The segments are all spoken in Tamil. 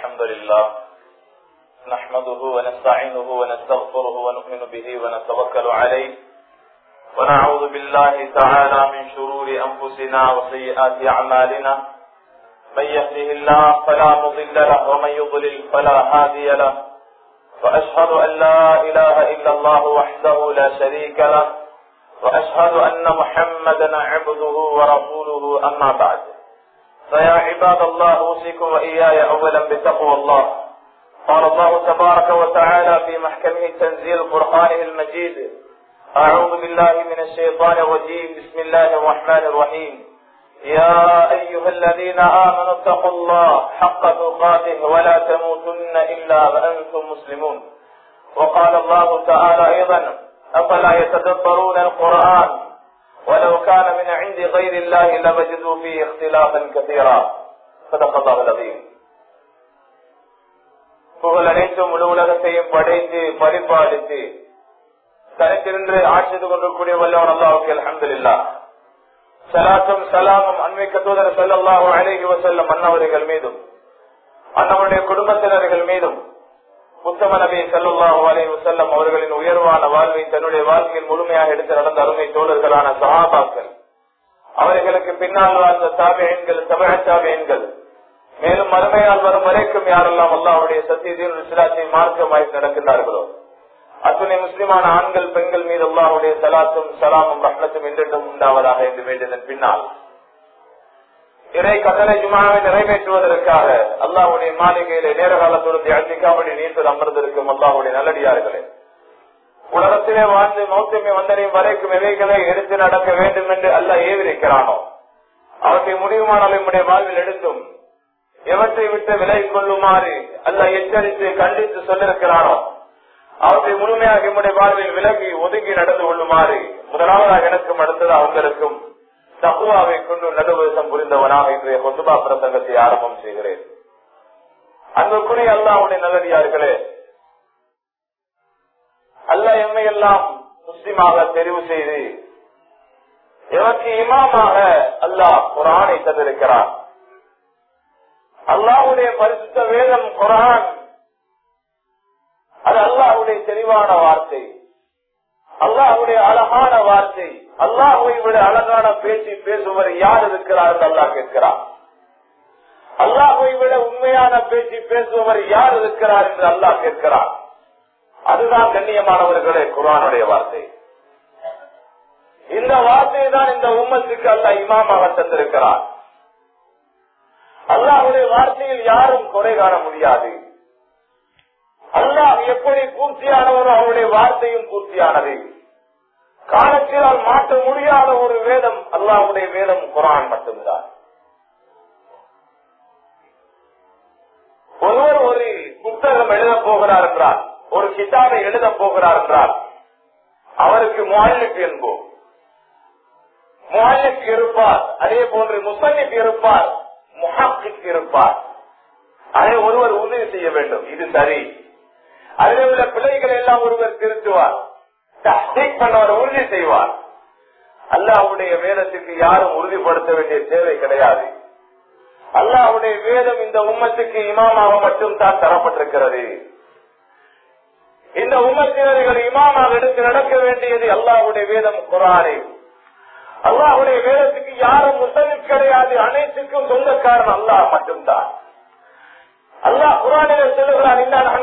الحمد لله نحمده ونستعينه ونستغفره ونؤمن به ونتوكل عليه ونعوذ بالله تعالى من شرور أنفسنا وسيئات أعمالنا من يهده الله فلا مضل له ومن يضلل فلا هادي له وأشهد أن لا إله إلا الله وحده لا شريك له وأشهد أن محمدا عبده ورسوله أما بعد فيا عباد الله أوصيكم وإياي أولا بتقوى الله قال الله تبارك وتعالى في محكمه تنزيل قرآنه المجيد أعوذ بالله من الشيطان الرجيم بسم الله الرحمن الرحيم يا أيها الذين آمنوا اتقوا الله حق تقاته ولا تموتن إلا وأنتم مسلمون وقال الله تعالى أيضا أفلا يتدبرون القرآن ولو كان من عند غير الله لوجدوا فيه اختلافا كثيرا صدق الله العظيم புகழ் அனைத்தும் முழு உலகத்தையும் படைத்து பரிபாலித்து தனித்திருந்து ஆட்சி கொண்டிருக்கூடிய வல்லவன் அல்லாவுக்கு அலமதுல்லா சலாத்தும் சலாமும் அண்மைக்க தூதர் செல்லல்லாஹு அழகி வசல்லம் அன்னவர்கள் மீதும் அன்னவருடைய குடும்பத்தினர்கள் மீதும் உத்தம நபி சல்லாஹு அலை வசல்லம் அவர்களின் உயர்வான வாழ்வை தன்னுடைய வாழ்க்கையில் முழுமையாக எடுத்து நடந்த அருமை தோழர்களான சகாபாக்கள் அவர்களுக்கு பின்னால் வாழ்ந்த தாபியன்கள் தமிழ தாபியன்கள் மேலும் மறுமையால் வரும் வரைக்கும் யாரெல்லாம் அல்லாவுடைய சத்தியத்தின் சிலாத்தை மார்க்கமாய் நடக்கின்றார்களோ அத்துணை முஸ்லிமான ஆண்கள் பெண்கள் மீது அல்லாவுடைய சலாத்தும் சலாமும் ரஹ்மத்தும் என்றென்றும் உண்டாவதாக என்று வேண்டியதன் பின்னால் இறை கட்டளை ஜுமாவை நிறைவேற்றுவதற்காக அல்லாவுடைய மாளிகையிலே நேர காலத்தோடு தியாகிக்காமடி நீர்கள் அமர்ந்திருக்கும் அல்லாவுடைய நல்லடியார்களே உலகத்திலே வாழ்ந்து மௌத்தமை வந்தனையும் வரைக்கும் எவைகளை எடுத்து நடக்க வேண்டும் என்று அல்ல ஏவிருக்கிறானோ அவற்றை முடிவுமான நம்முடைய வாழ்வில் எடுத்தும் எவற்றை விட்டு விலை கொள்ளுமாறு அல்ல எச்சரித்து கண்டித்து சொல்லிருக்கிறானோ அவற்றை முழுமையாக நம்முடைய வாழ்வில் விலகி ஒதுங்கி நடந்து கொள்ளுமாறு முதலாவதாக எனக்கும் அடுத்தது அவங்களுக்கும் தகுவாவை கொண்டு நடுவசம் புரிந்தவனாக இன்றைய கொத்துபா பிரசங்கத்தை ஆரம்பம் செய்கிறேன் அன்புக்குரிய அல்லாவுடைய நல்லடியார்களே அல்ல எம்மை எல்லாம் முஸ்லிமாக தெரிவு செய்து எவருக்கு இமாமாக அல்லாஹ் குரானை தந்திருக்கிறார் அல்லாவுடைய பரிசுத்த வேதம் குரான் அது அல்லாஹுடைய தெளிவான வார்த்தை அல்லாஹுடைய அழகான வார்த்தை அல்லாஹுவை விட அழகான பேச்சு பேசுவர் யார் இருக்கிறார் என்று அல்லாஹ் கேட்கிறார் அல்லாஹுவை விட உண்மையான பேச்சு பேசுபவர் யார் இருக்கிறார் என்று அல்லாஹ் கேட்கிறார் அதுதான் கண்ணியமானவர்களே குரானுடைய வார்த்தை இந்த வார்த்தையை தான் இந்த உம்மத்துக்கு அல்லாஹ் இமாமாக தந்திருக்கிறார் அல்லாஹுடைய வார்த்தையில் யாரும் குறை காண முடியாது அல்லாஹ் எப்படி பூர்த்தியானவரோ அவருடைய வார்த்தையும் பூர்த்தியானது காலத்தினால் மாற்ற முடியாத ஒரு வேதம் அல்லாஹுடைய வேதம் குரான் மட்டும்தான் ஒருவர் ஒரு புத்தகம் எழுத போகிறார் என்றால் ஒரு கிதாபை எழுத போகிறார் என்றால் அவருக்கு முயலுக்கு என்போம் முயலுக்கு இருப்பார் அதே போன்று முசன்னிக்கு இருப்பார் முஹாக்கு இருப்பார் அதை ஒருவர் உறுதி செய்ய வேண்டும் இது சரி அதில் உள்ள பிள்ளைகளை எல்லாம் ஒருவர் திருத்துவார் பண்ணவர் உறுதி செய்வார் அல்லாவுடைய வேதத்துக்கு யாரும் உறுதிப்படுத்த வேண்டிய தேவை கிடையாது அல்லாவுடைய வேதம் இந்த உம்மத்துக்கு இமாமாக மட்டும் தான் தரப்பட்டிருக்கிறது இந்த உம்மத்தினர்கள் இமாமாக எடுத்து நடக்க வேண்டியது அல்லாவுடைய வேதம் குரானே அல்லாவுடைய வேதத்துக்கு யாரும் முசலிம் கிடையாது அனைத்துக்கும் சொந்தக்காரன் அல்லாஹ் மட்டும்தான் அல்லாஹ் குரானில சொல்லுகிறான்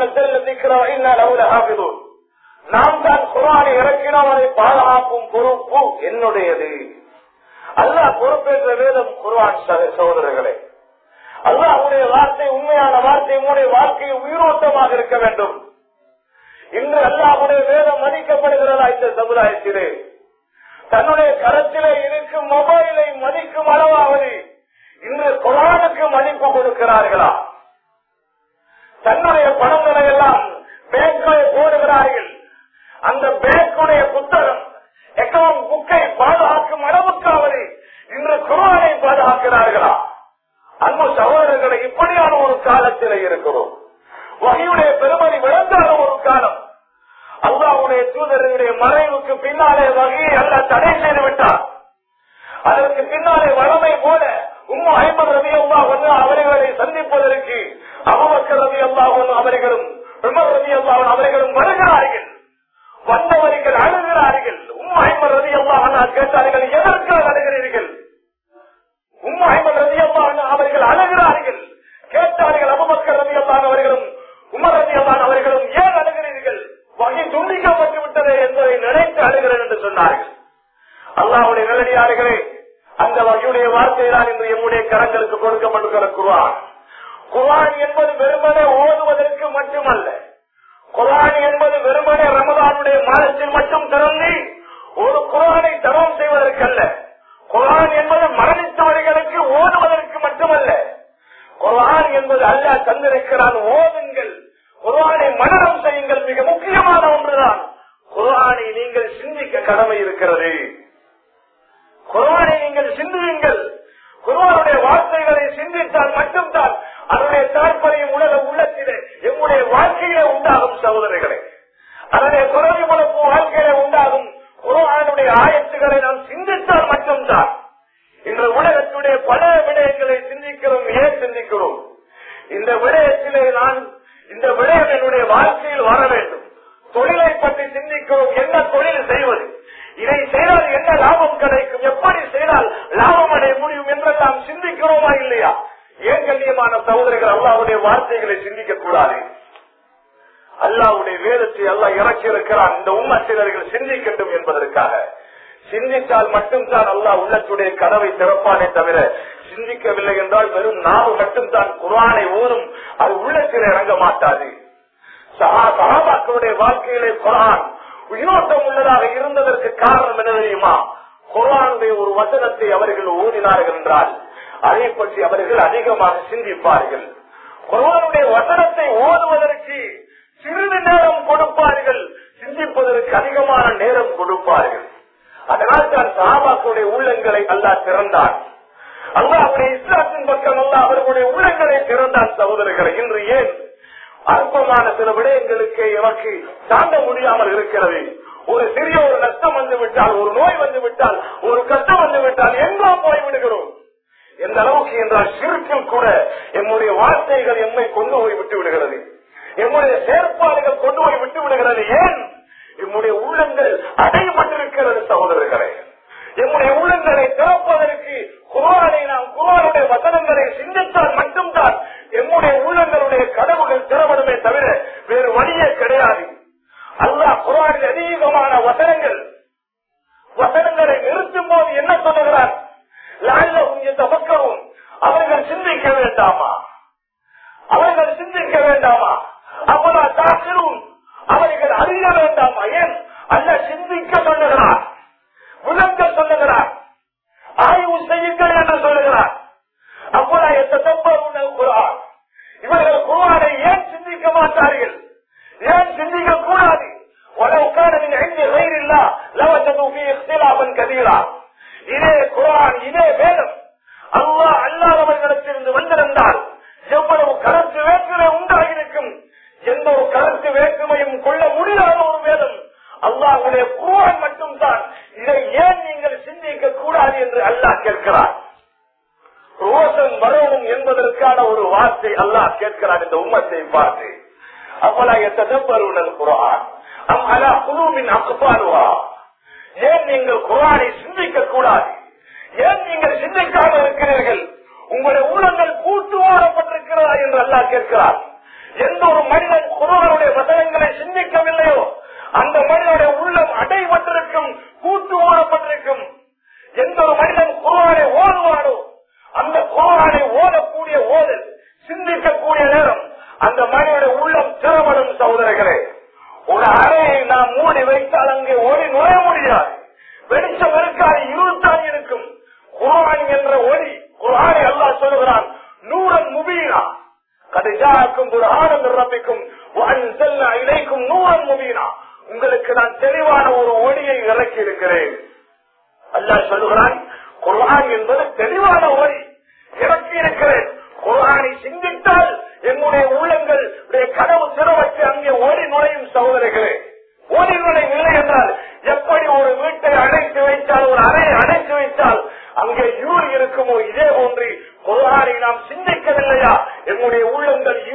நாம் தான் குரானை இறக்கினோம் அதை பாதுகாப்பும் பொறுப்பு என்னுடையது அல்லாஹ் பொறுப்பேற்ற வேதம் குரான் சகோதரர்களே அல்லாஹுடைய வார்த்தை உண்மையான வார்த்தை உங்களுடைய வாழ்க்கை உயிரோட்டமாக இருக்க வேண்டும் இன்று அல்லாஹுடைய வேதம் மதிக்கப்படுகிறதா இந்த சமுதாயத்திலே தன்னுடைய கரத்திலே இருக்கும் மொபைலை மதிக்கும் அளவாவது இன்று குரானுக்கு மதிப்பு கொடுக்கிறார்களா தன்னுடைய பணங்களை எல்லாம் பேங்க்களை போடுகிறார்கள் அந்த பேங்குடைய புத்தகம் அக்கௌண்ட் புக்கை பாதுகாக்கும் அளவுக்காவது இன்று குரானை பாதுகாக்கிறார்களா அன்பு சகோதரர்களை இப்படியான ஒரு காலத்தில் இருக்கிறோம் வகையுடைய பெருமதி விளங்காத ஒரு காலம் அல்லாவுடைய தூதர்களுடைய மறைவுக்கு பின்னாலே வகையை அல்ல தடை செய்து விட்டார் அதற்கு பின்னாலே வளமை போல உம்மா ஐம்பது ரவி அம்மா வந்து அவர்களை சந்திப்பதற்கு அவங்க அபுபக்கர் ரவி அல்லாஹன் அவர்களும் உமர் ரவி அல்லாஹன் அவர்களும் வருகிறார்கள் வந்தவர்கள் அழுகிறார்கள் உம்மாய்மர் ரவி அல்லாஹன் கேட்டார்கள் எதற்காக அழுகிறீர்கள் உம்மாய்மர் ரவி அல்லாஹன் அவர்கள் அழுகிறார்கள் கேட்டார்கள் அபுபக்கர் ரவி அல்லாஹன் அவர்களும் உமர் ரவி அல்லாஹன் அவர்களும் ஏன் அழுகிறீர்கள் வகை துண்டிக்கப்பட்டு விட்டது என்பதை நினைத்து அழுகிறேன் என்று சொன்னார்கள் அல்லாஹுடைய நல்லடியார்களே அந்த வகையுடைய வார்த்தை தான் இன்று எம்முடைய கரங்களுக்கு கொடுக்கப்பட்டிருக்கிற குர்ஆன் குர்ஆன் என்பது வெறுமனே ஓதுவதற்கு மட்டுமல்ல குர்ஆன் என்பது வெறுமனே ரமதானுடைய மாதத்தில் மட்டும் திறந்து ஒரு குர்ஆனை தரம் செய்வதற்கல்ல குர்ஆன் என்பது மரணித்தவர்களுக்கு ஓதுவதற்கு மட்டுமல்ல குர்ஆன் என்பது அல்லாஹ் தந்திருக்கிறான் ஓதுங்கள் குர்ஆனை மனநம் செய்யுங்கள் மிக முக்கியமான ஒன்றுதான் குர்ஆனை நீங்கள் சிந்திக்க கடமை இருக்கிறது குர்ஆனை நீங்கள் சிந்தியுங்கள் குர்ஆனுடைய வார்த்தைகளை சிந்தித்தால் மட்டும்தான் அதனுடைய தாற்பயம் உலக உள்ளத்திலே எம்முடைய வாழ்க்கையிலே உண்டாகும் சகோதரர்களே அதனுடைய குரவி முழப்பு வாழ்க்கையிலே உண்டாகும் குர்ஆனுடைய ஆயத்துக்களை நாம் சிந்தித்தால் மட்டும்தான் இன்று உலகத்துடைய பல விடயங்களை சிந்திக்கிறோம் ஏன் சிந்திக்கிறோம் இந்த விடயத்திலே நான் இந்த விடயம் என்னுடைய வாழ்க்கையில் வர வேண்டும் தொழிலை பற்றி சிந்திக்கிறோம் என்ன தொழில் செய்வது இதை செய்தால் என்ன லாபம் கிடைக்கும் எப்படி செய்தால் லாபம் அடைய முடியும் என்றெல்லாம் சிந்திக்கிறோமா இல்லையா ஏன் கண்ணியமான சகோதரர்கள் அல்லாவுடைய வார்த்தைகளை சிந்திக்க கூடாது அல்லாவுடைய வேதத்தை அல்லாஹ் இறக்கி இருக்கிறான் இந்த உம்மத்தினர்கள் சிந்திக்கட்டும் என்பதற்காக சிந்தித்தால் மட்டும்தான் அல்லாஹ் உள்ளத்துடைய கதவை திறப்பானே தவிர சிந்திக்கவில்லை என்றால் வெறும் நாவு மட்டும்தான் குரானை ஓதும் அது உள்ளத்தில் இறங்க மாட்டாது சஹா- சஹாபாக்களுடைய வாழ்க்கையிலே குரான் உயிரோட்டம் உள்ளதாக இருந்ததற்கு காரணம் என்ன தெரியுமா குரானுடைய ஒரு வசனத்தை அவர்கள் ஓதினார்கள் என்றால் அதை பற்றி அவர்கள் அதிகமாக சிந்திப்பார்கள் குரானுடைய வசனத்தை ஓதுவதற்கு சிறிது நேரம் கொடுப்பார்கள் சிந்திப்பதற்கு அதிகமான நேரம் கொடுப்பார்கள் அதனால் தான் சஹாபாக்களுடைய உள்ளங்களை அல்லாஹ் திறந்தான் அல்லாஹ் அவருடைய இஸ்லாத்தின் பக்கம் அல்லாஹ் அவர்களுடைய உள்ளங்களை திறந்தான் சகோதரர்களை இன்று ஏன் அற்பமான சில விடயங்களுக்கு எனக்கு தாண்ட முடியாமல் இருக்கிறது ஒரு சிறிய ஒரு நஷ்டம் வந்து விட்டால் ஒரு நோய் வந்து விட்டால் ஒரு கஷ்டம் வந்து விட்டால் எங்கோ போய் விடுகிறோம் எந்த அளவுக்கு என்றால் சிறுக்கில் கூட எம்முடைய வார்த்தைகள் எம்மை கொண்டு போய் விட்டு விடுகிறது எம்முடைய செயற்பாடுகள் கொண்டு போய் விட்டு விடுகிறது ஏன் எம்முடைய உள்ளங்கள் அடைபட்டிருக்கிறது சகோதரர்களே எம்முடைய உள்ளங்களை திறப்பதற்கு குரானை நாம் குரானுடைய வசனங்களை சிந்தித்தால் மட்டும்தான் எம்முடைய உள்ளங்களுடைய கதவுகள் திறவடுமே தவிர வேறு வழியே கிடையாது அல்லாஹ் குரானில் அதிகமான வசனங்கள் வசனங்களை நிறுத்தும் போது என்ன சொல்லுகிறார் லால்லஹும் யதஃபக்கரூன். அவர்கள் சிந்திக்க வேண்டாமா அவர்கள் சிந்திக்க வேண்டாமா அவரா தாக்கிரும் அவர்கள் அறிய வேண்டாமா ஏன் அல்ல சிந்திக்க சொல்லுகிறார் விளங்க சொல்லுகிறார் ஆய்வு செய்யுங்கள் என்று சொல்லுகிறார் அப்போதா எத்தப்பருங்கள் குரான் இவர்கள் குரானை ஏன் சிந்திக்க மாட்டார்கள் ஏன் சிந்திக்க கூடாது ولو كان من عند غير الله لوجدوا فيه اختلافا كثيرا இதே குரான் இதே வேதம் அல்லாஹ் அல்லாதவர்களிடத்திலிருந்து வந்திருந்தால் எவ்வளவு கருத்து வேற்றுமை உண்டாகியிருக்கும் எந்த ஒரு கருத்து வேற்றுமையும் கொள்ள முடியாத ஒரு வேதம் அல்லாஹுடைய குரான் மட்டும்தான் இதை ஏன் நீங்கள் சிந்திக்க கூடாது என்று அல்லாஹ் கேட்கிறார் ரோசன் வரணும் என்பதற்கான ஒரு வார்த்தை அல்லாஹ் கேட்கிறார் இந்த உம்மத்தை பார்த்து அப்பலா எத்தப்பருடன் குரான் அம் அலா குழுவின் அக்குப்பாருவா ஏன் நீங்கள் குரானை சிந்திக்க கூடாது ஏன் நீங்கள் சிந்திக்காம இருக்கிறீர்கள் உங்களுடைய உள்ளங்கள் கூட்டு ஓடப்பட்டிருக்கிறதா என்று அல்லாஹ் கேட்கிறார் எந்த ஒரு மனிதன் குரானுடைய வசனங்களை சிந்திக்கவில்லையோ அந்த மனிதனுடைய உள்ளம் அடைபட்டிருக்கும் கூட்டு ஓடப்பட்டிருக்கும் எந்த ஒரு மனிதன் குரானை ஓடுவானோ அந்த குரானை ஓடக்கூடிய ஓதல் சிந்திக்கக்கூடிய நேரம் அந்த மனிதனுடைய உள்ளம் திறமடும் சகோதரர்களே ஒரு அறையை நாம் மூடி வைத்தால் அங்கே ஒளி நுழைய முடியாது வெளிச்சம் இருக்காது இருட்டாக இருக்கும் குரான் என்ற ஒளி குரானை அல்லாஹ் சொல்லுகிறான் நூறன் முபீனா கதைஜாக்கும் ஒரு ஆனந்த ரப்பிக்கும் இணைக்கும் நூறன் முபீனா உங்களுக்கு நான் தெளிவான ஒரு ஒளியை இறக்கி இருக்கிறேன் அல்லாஹ் சொல்லுகிறான் குர்ஆன் என்பது தெளிவான ஒளி இறக்கி இருக்கிறேன் குர்ஆனை சிந்தித்தால் என்னுடைய உள்ளங்கள் கனவு திறவச்சு அங்கே ஒளி நுழையும் சகோதரர்களே ஒளி நுழைவில்லை என்றால் எப்படி ஒரு வீட்டை அடைத்து வைத்தால் ஒரு அறையை அடைத்து வைத்தால் அங்கே இருள் இருக்குமோ இதே போன்று குர்ஆனை நாம் சிந்திக்கவில்லையா என்னுடைய உள்ளங்கள் இருண்டதா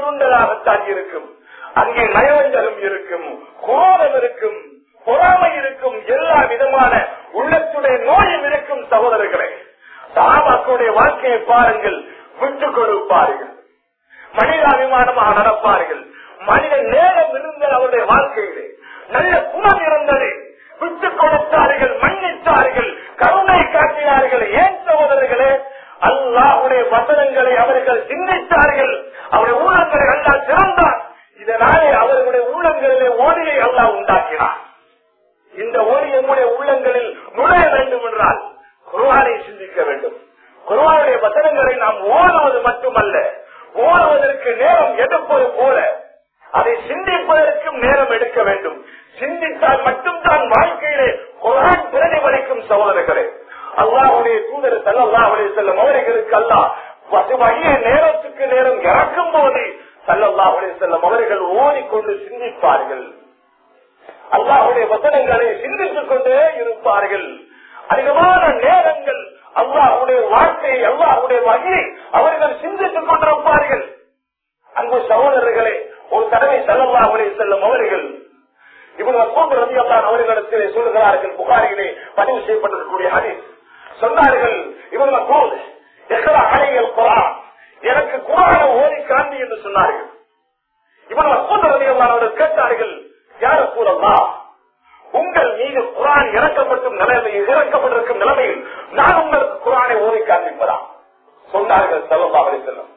உள்ளங்களாகத்தான் இருக்கும் அங்கே நயவஞ்சகம் இருக்கும் கோபம் இருக்கும் பொறாமை இருக்கும் எல்லா விதமான உள்ளத்துடைய நோயும் இருக்கும் சகோதரர்களே சாபாக்களுடைய வாழ்க்கையை பாருங்கள் விட்டுக் கொடுப்பார்கள் மனிதாபிமானமாக நடப்பார்கள் மனித நேரம் இருந்தது அவருடைய வாழ்க்கையிலே நல்ல குணம் இருந்தது விட்டுக் கொடுத்தார்கள் மன்னித்தார்கள் கருணை காட்டினார்கள் ஏன் சகோதரர்களே அல்லாஹுடைய வசனங்களை அவர்கள் சிந்தித்தார்கள் அவருடைய உள்ளங்களை அல்லா திறந்தார் இதனாலே அவர்களுடைய உள்ளங்களிலே ஓடியை அல்லாஹ் உண்டாக்கினார் இந்த ஒளி நம்முடைய உள்ளங்களில் நுழைய வேண்டும் என்றால் குருவானை சிந்திக்க வேண்டும் குருவானுடைய வசனங்களை நாம் ஓடுவது மட்டுமல்ல ஓடுவதற்கு நேரம் எடுப்பது போல அதை சிந்திப்பதற்கும் நேரம் எடுக்க வேண்டும் சிந்தித்தால் மட்டும்தான் வாழ்க்கையிலே குரான் பிரதிபலிக்கும் சகோதரர்களே அல்லாஹுடைய தூதர் சல்லாஹுடைய செல்லும் அவர்களுக்கு அல்லா வகைய நேரத்துக்கு நேரம் இறக்கும் போது சல்லல்லாஹுடைய செல்லும் அவர்கள் ஓடிக்கொண்டு சிந்திப்பார்கள் அல்லாஹுடைய வசனங்களை சிந்தித்துக் கொண்டே இருப்பார்கள் அதிகமான நேரங்கள் அல்லாஹுடைய வாழ்க்கையை அல்லாஹுடைய வகையை அவர்கள் சிந்தித்துக் கொண்டிருப்பார்கள் அன்பு சகோதரர்களே ஒரு தடவை செல்லல்லாஹுடைய செல்லும் அவர்கள் இவங்க கூட்டு ரதியல்லான் அவர்களிடத்திலே சொல்லுகிறார்கள் புகாரிலே பதிவு செய்யப்பட்டிருக்கக்கூடிய ஹதீஸ் சொன்னார்கள் இவங்க கூல் எத்தனை அணைகள் குரான் எனக்கு குரான ஓதி காண்டி என்று சொன்னார்கள் இவங்க கூட்டு ரதியல்லான் அவர்கள் கேட்டார்கள் யார கூறல்லா உங்கள் மீது குரான் இறக்கப்பட்டும் நிலைமையில் இறக்கப்பட்டிருக்கும் நிலைமையில் நான் உங்களுக்கு குரானை ஓதி காண்பிப்பதா சொன்னார்கள் செல்லல்லா அவரை செல்லும்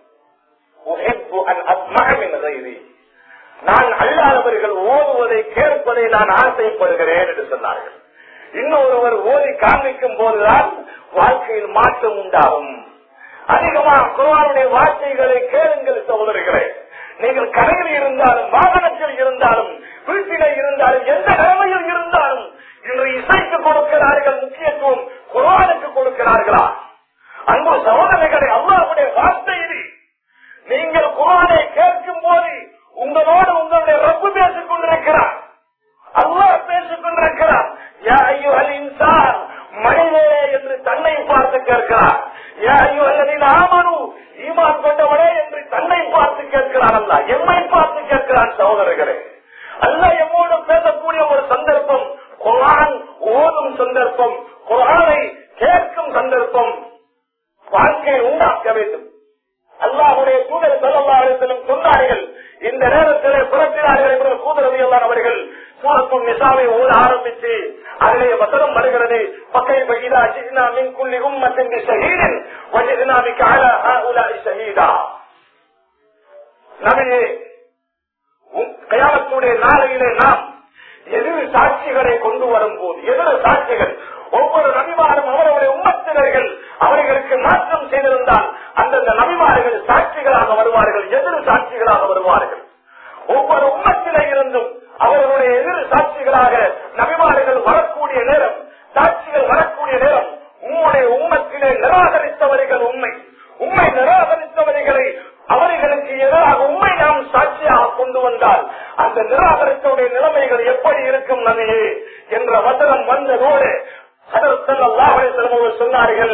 நான் அல்லாதவர்கள் ஓதுவதை கேட்பதை நான் ஆசைப்படுகிறேன் என்று சொன்னார்கள் இன்னொருவர் ஓதி காண்பிக்கும் போதுதான் வாழ்க்கையில் மாற்றம் உண்டாகும் அதிகமாக குரானுடைய வார்த்தைகளை கேளுங்கள் சகோதரர்களே நீங்கள் கடையில் இருந்தாலும் வாகனத்தில் இருந்தாலும் வீட்டிலே இருந்தாலும் எந்த நிலைமையில் இருந்தாலும் இன்று இசைக்கு கொடுக்கிறார்கள் முக்கியத்துவம் குரானுக்கு கொடுக்கிறார்களா அன்பு சகோதரர்களை அல்லாவுடைய வார்த்தை இது நீங்கள் குரானை கேட்கும் போது உங்களோடு உங்களுடைய ரப்பு பேசிக் கொண்டிருக்கிறார் அல்லாஹ் பேசிக் கொண்டிருக்கிறார் யா ஐயோ அல் இன்சான் மனிதே என்று தன்னை பார்த்து கேட்கிறார் யா ஐயோ அல்லதின் ஆமனு ஈமான் கொண்டவனே என்று தன்னை பார்த்து கேட்கிறார் அல்ல எம்மை பார்த்து கேட்கிறான் சகோதரர்களே அல்ல எம்மோடு பேசக்கூடிய ஒரு சந்தர்ப்பம் குரான் ஓதும் சந்தர்ப்பம் குரானை கேட்கும் சந்தர்ப்பம் வாழ்க்கையை உண்டாக்க வேண்டும் அல்லாஹுடைய தூதர் செல்லல்லாவிடத்திலும் சொன்னார்கள் இந்த நேரத்திலே புறத்தினார்கள் என்று தூதரவி எல்லாம் அவர்கள் சூரத்தும் நிசாவை ஓட ஆரம்பித்து அதிலே வசனம் வருகிறது பக்கை பகிதா சிதினா மின் குள்ளி உம்மத்தின் ஷஹீதன் வஜதினாமிக்கு அல ஹாஉலாஇ ஷஹீதா நபியே கயாமத்துடைய நாளையிலே நாம் எதிர் சாட்சிகளை கொண்டு வரும் போது எதிர் சாட்சிகள் ஒவ்வொரு நபிமாரும் அவர்களுடைய உம்மத்தினர்கள் அவர்களுக்கு மாற்றம் செய்திருந்தால் அந்தந்த நபிமார்கள் சாட்சிகளாக வருவார்கள் எதிர் சாட்சிகளாக வருவார்கள் ஒவ்வொரு உம்மத்திலே இருந்தும் அவர்களுடைய எதிர் சாட்சிகளாக நபிமார்கள் வரக்கூடிய நேரம் சாட்சிகள் வரக்கூடிய நேரம் உம்முடைய உம்மத்திலே நிராகரித்தவர்கள் உண்மை உண்மை நிராகரித்தவர்களை அவர்களுக்கு எதிராக உண்மை நாம் சாட்சியாக கொண்டு வந்தால் அந்த நிராகரித்தவுடைய நிலைமைகள் எப்படி இருக்கும் நகையே என்ற வசனம் வந்ததோடு சொன்னார்கள்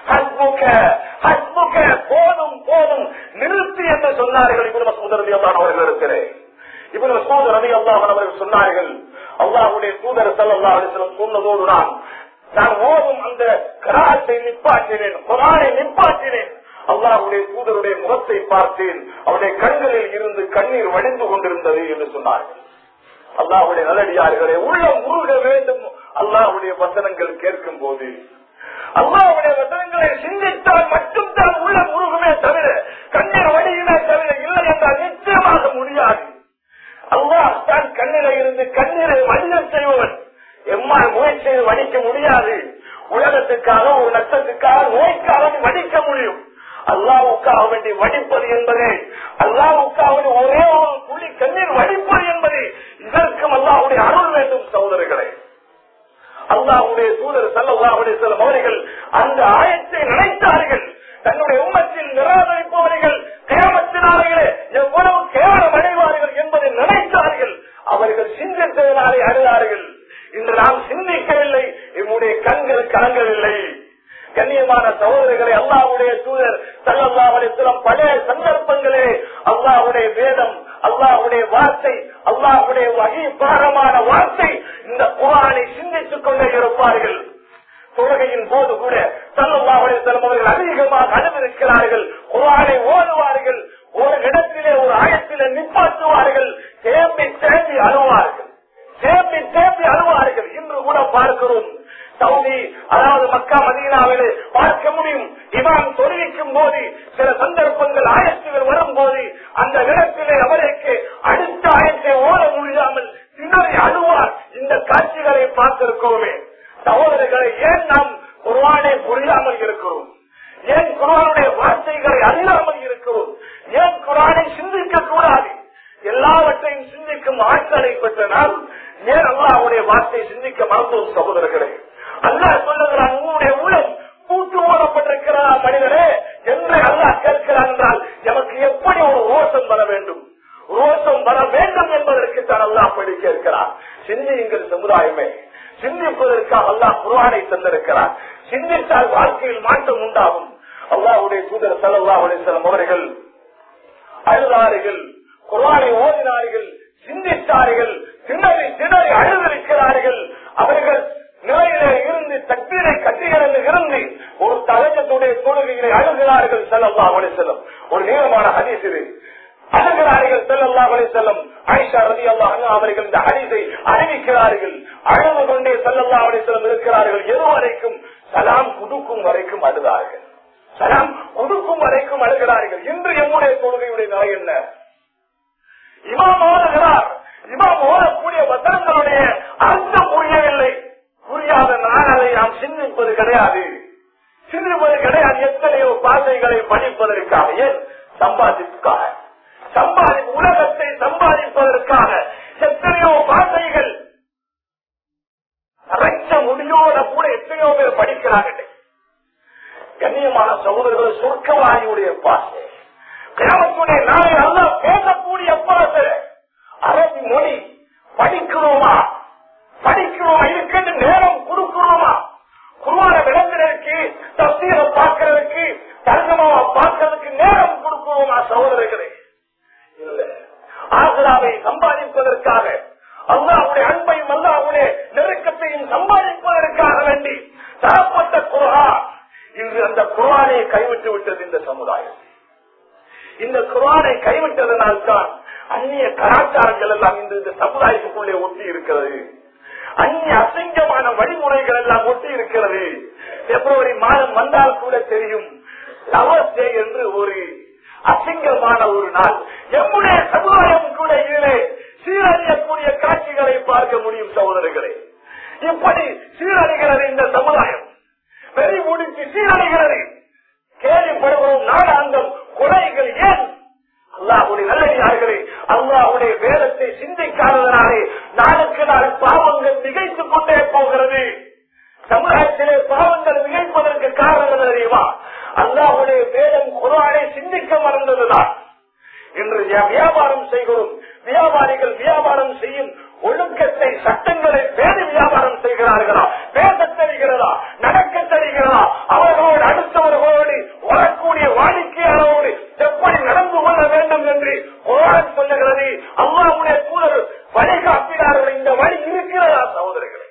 போதும் போதும் நிறுத்தி என்று சொன்னார்கள் இவரு மசூதரதியல்லான் அவர்கள் இருக்கிறேன் இவரு மசூதரதி அல்லாஹன் அவர்கள் சொன்னார்கள் அல்லாஹுடைய தூதர் சல்லா அலிஸ்லம் சொன்னதோடு நான் நான் ஓதும் அந்த கராத்தை நிப்பாற்றினேன் குரானை நிப்பாற்றினேன் அல்லாஹுடைய தூதருடைய முகத்தை பார்த்தேன் அவருடைய கண்களில் இருந்து கண்ணீர் வடிந்து கொண்டிருந்தது என்று சொன்னார்கள் அல்லாஹுடைய நல்லடியார்களே உள்ளம் முருக வேண்டும் அல்லாஹுடைய வசனங்கள் கேட்கும் போது அல்லாஹுடைய வசனங்களை சிந்தித்தால் மட்டும்தான் உள்ள முருகுமே தவிர கண்ணீர் வடியுமே தவிர இல்லை என்றால் நிச்சயமாக முடியாது அல்லாஹ் தான் கண்ணில இருந்து கண்ணீரை வடித செய்பவன் எம்மால் முயற்சியை வடிக்க முடியாது உலகத்துக்காக ஒரு லட்சத்துக்காக நோய்க்காக வடிக்க முடியும் அல்லாவுக்காக வேண்டி வடிப்பது என்பது அல்லாவுக்காக ஒரே ஒரு துளி கண்ணீர் வடிப்பது என்பது இதற்கும் அல்லாவுடைய அருள் வேண்டும் சகோதரர்களே அல்லாவுடைய தூதர் சல்லாவுடைய செல்லும் அவர்கள் அந்த ஆயத்தை நினைத்தார்கள் தன்னுடைய உம்மத்தில் நிராகரிப்பவர்கள் கேமத்தினார்களே எவ்வளவு கேவலம் அடைவார்கள் என்பதை நினைத்தார்கள் அவர்கள் சிந்தித்ததனாலே அழுதார்கள் இன்று நாம் சிந்திக்கவில்லை நம்முடைய கண்கள் கலங்கவில்லை கண்ணியமான சகோதரர்களை அல்லாவுடைய தூதர் சல்லாவுடைய பழைய சந்தர்ப்பங்களே அல்லாவுடைய வேத வேதம் அல்லாஹுடைய வார்த்தை அல்லாஹுடைய வகைபாரமான வார்த்தை இந்த குரானை சிந்தித்துக் கொண்டே இருப்பார்கள் தொழுகையின் போது கூட சல்லாஹுடைய அவர்கள் அதிகமாக அனுமதிக்கிறார்கள் குரானை ஓதுவார்கள் ஒரு இடத்திலே ஒரு ஆயத்திலே நிப்பாட்டுவார்கள் தேம்பி தேம்பி அழுவார்கள் தேம்பி தேம்பி அழுவார்கள் இன்று கூட பார்க்கிறோம் சவுதி அதாவது மக்கா மதீனாவிலே பார்க்க முடியும் இமாம் தொழிலிக்கும் போது சில சந்தர்ப்பங்கள் ஆயத்துகள் வரும் போது அந்த இடத்திலே அவருக்கு அடுத்த ஆயத்தை ஓட முடியாமல் திணறி அழுவார் இந்த காட்சிகளை பார்த்திருக்கோமே சகோதரர்களை ஏன் நாம் குர்வானை புரியாமல் இருக்கிறோம் ஏன் குரானுடைய வார்த்தைகளை அறியாமல் இருக்கிறோம் ஏன் குரானை சிந்திக்க கூடாது எல்லாவற்றையும் சிந்திக்கும் ஆட்களை பெற்ற நாம் ஏன் அல்லாவுடைய வார்த்தை சிந்திக்க மறந்தோம் சகோதரர்களே அல்லாஹ் சொல்லுகிறான் உங்களுடைய உள்ளம் கூட்டு ஓடப்பட்டிருக்கிறதா மனிதரே என்று அல்லாஹ் கேட்கிறான் என்றால் எமக்கு எப்படி ஒரு ரோஷம் வர வேண்டும் ரோஷம் வர வேண்டும் என்பதற்கு தான் அல்லாஹ் அப்படி கேட்கிறார் சிந்தியுங்கள் சமுதாயமே சிந்திப்பதற்காக அல்லாஹ் குரானை தந்திருக்கிறார் சிந்தித்தால் வாழ்க்கையில் மாற்றம் உண்டாகும் அல்லாஹுடைய தூதர் சல்லாஹுடைய செல்லும் அவர்கள் அழுதார்கள் குரானை ஓதினார்கள் சிந்தித்தார்கள் திணறி திணறி அழுதிருக்கிறார்கள் அவர்கள் நிலையிலே இருந்து தக்பீரை கட்டிகளில் இருந்து ஒரு தகஜத்துடைய தொழுகைகளை அழுகிறார்கள் செல்லல்லா அவளை செல்லும் ஒரு நீளமான ஹதீஸ் இது அழுகிறார்கள் செல்லல்லா அவளை செல்லும் ஆயிஷா ரதி அல்லா அவர்கள் இந்த ஹதீஸை அறிவிக்கிறார்கள் அழுது கொண்டே செல்லல்லா அவளை செல்லும் இருக்கிறார்கள் எது வரைக்கும் சலாம் குடுக்கும் வரைக்கும் அழுதார்கள் சலாம் குடுக்கும் வரைக்கும் அழுகிறார்கள் இன்று எம்முடைய தொழுகையுடைய நிலை என்ன இமாம் ஓதுகிறார் இமாம் ஓதக்கூடிய வசனங்களுடைய அர்த்தம் புரியவில்லை புரியாத நான் அதை நாம் சிந்திப்பது கிடையாது சிந்திப்பது கிடையாது எத்தனையோ பாதைகளை படிப்பதற்காக ஏன் சம்பாதிப்புக்காக சம்பாதி உலகத்தை சம்பாதிப்பதற்காக எத்தனையோ பாதைகள் அரைச்ச முடியோட கூட எத்தனையோ பேர் படிக்கிறார்கள் கண்ணியமான சகோதரர்கள் சொர்க்கவாயுடைய பாசை கிராமத்துடைய நாளை அல்ல பேசக்கூடிய பாசை அரபி மொழி படிக்கிறோமா படிக்கிறோமா இருக்கின்ற நேரம் கொடுக்கிறோமா குருவான விளங்குறதுக்கு தப்தீரை பார்க்கறதுக்கு தர்மமாவை பார்க்கறதுக்கு நேரம் கொடுக்கிறோமா சகோதரர்களே இல்ல ஆசிராவை சம்பாதிப்பதற்காக அல்லாவுடைய அன்பையும் அல்லாவுடைய நெருக்கத்தையும் சம்பாதிப்பதற்காக வேண்டி தரப்பட்ட குரா இன்று அந்த குரானை கைவிட்டு விட்டது இந்த சமுதாயம் இந்த குரானை கைவிட்டதனால்தான் அந்நிய கலாச்சாரங்கள் எல்லாம் இன்று இந்த சமுதாயத்துக்குள்ளே ஒட்டி இருக்கிறது அந்நிய அசிங்கமான வழிமுறைகள் எல்லாம் ஒட்டி இருக்கிறது பிப்ரவரி மாதம் வந்தால் கூட தெரியும் லவர்ஸ் டே என்று ஒரு அசிங்கமான ஒரு நாள் எம்முடைய சமுதாயம் கூட இதிலே சீரழியக்கூடிய காட்சிகளை பார்க்க முடியும் சகோதரர்களே இப்படி சீரழிகிறது இந்த சமுதாயம் வெறி முடிச்சு சீரழிகிறது கேள்விப்படுகிறோம் நாடாந்தம் கொலைகள் ஏன் அல்லாஹுடைய நல்லடியார்களே அல்லாஹுடைய வேதத்தை சிந்திக்காததனாலே நாளுக்கு நாள் பாவங்கள் திகைத்துக் கொண்டே போகிறது சமுதாயத்திலே பாவங்கள் மிகைப்பதற்கு காரணம் என்ன தெரியுமா அல்லாஹுடைய வேதம் குரானை சிந்திக்க மறந்ததுதான் இன்று வியாபாரம் செய்கிறோம் வியாபாரிகள் வியாபாரம் செய்யும் ஒழுக்கத்தை சட்டங்களை பேணி வியாபாரம் செய்கிறார்களா பேச தெரிகிறதா நடக்க தெரிகிறதா அவர்களோடு அடுத்தவர்களோடு வரக்கூடிய வாடிக்கையாளரோடு எப்படி நடந்து கொள்ள வேண்டும் என்று குரான் சொல்லுகிறது அல்லாவுடைய தூதர் வழிகாட்டினார்கள் இந்த வழி இருக்கிறதா சகோதரர்களே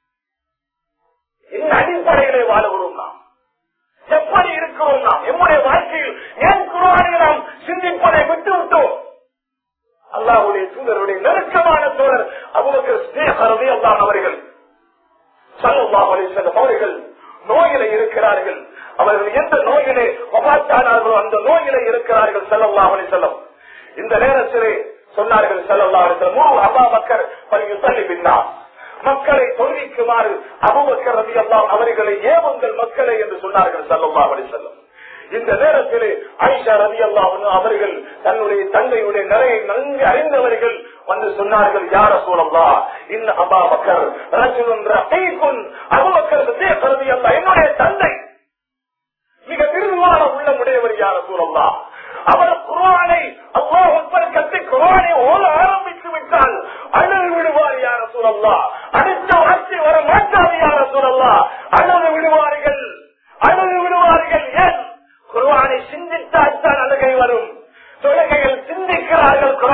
இந்த அடிப்படையிலே வாழுகிறோம் நாம் எப்படி இருக்கிறோம் நாம் எம்முடைய வாழ்க்கையில் ஏன் குரானை நாம் சிந்திப்பதை விட்டு விட்டோம் அல்லாவுடைய தூதருடைய நெருக்கமான தோழர் அவங்களுக்கு ஸ்னேகரவே அல்லான் அவர்கள் செல்லும் அவர்கள் நோயில இருக்கிறார்கள் அவர்கள் எந்த நோயிலே மகாத்தானார்களோ அந்த நோயில இருக்கிறார்கள் செல்லல்லா அலி செல்லம் இந்த நேரத்திலே சொன்னார்கள் செல்லல்லா அலி செல்லம் அபா மக்கர் பணியில் தள்ளி பின்னார் மக்களை தொழிக்குமாறு அபுபக்கர் ரவி அல்லாம் அவர்களை ஏவுங்கள் மக்களை என்று சொன்னார்கள் சல்லல்லா அலி செல்லம் இந்த நேரத்திலே ஐஷா ரவி அல்லாஹ் அவர்கள் தன்னுடைய தந்தையுடைய நிறைய நன்கு அறிந்தவர்கள் வந்து சொன்னார்கள் யார சூழல்லா இந்த அபா பக்கர் அபுபக்கர் ரவி அல்லா என்னுடைய தந்தை மிக விருதுவான உள்ளமுடையவர் யார சூழல்லா அவர் குரானை அல்லாஹ் கட்டி குரானை ஓட ஆரம்பித்து விட்டால் அழுது விடுவார் யார சூழல்லா அடுத்த வார்த்தை வர மாட்டாது யார சூழல்லா அழுது விடுவார்கள் அழுது விடுவார்கள் ஏன் குர்வானை சிந்தித்தால் தான் அழுகை வரும் தொழுகைகள் சிந்திக்கிறார்கள்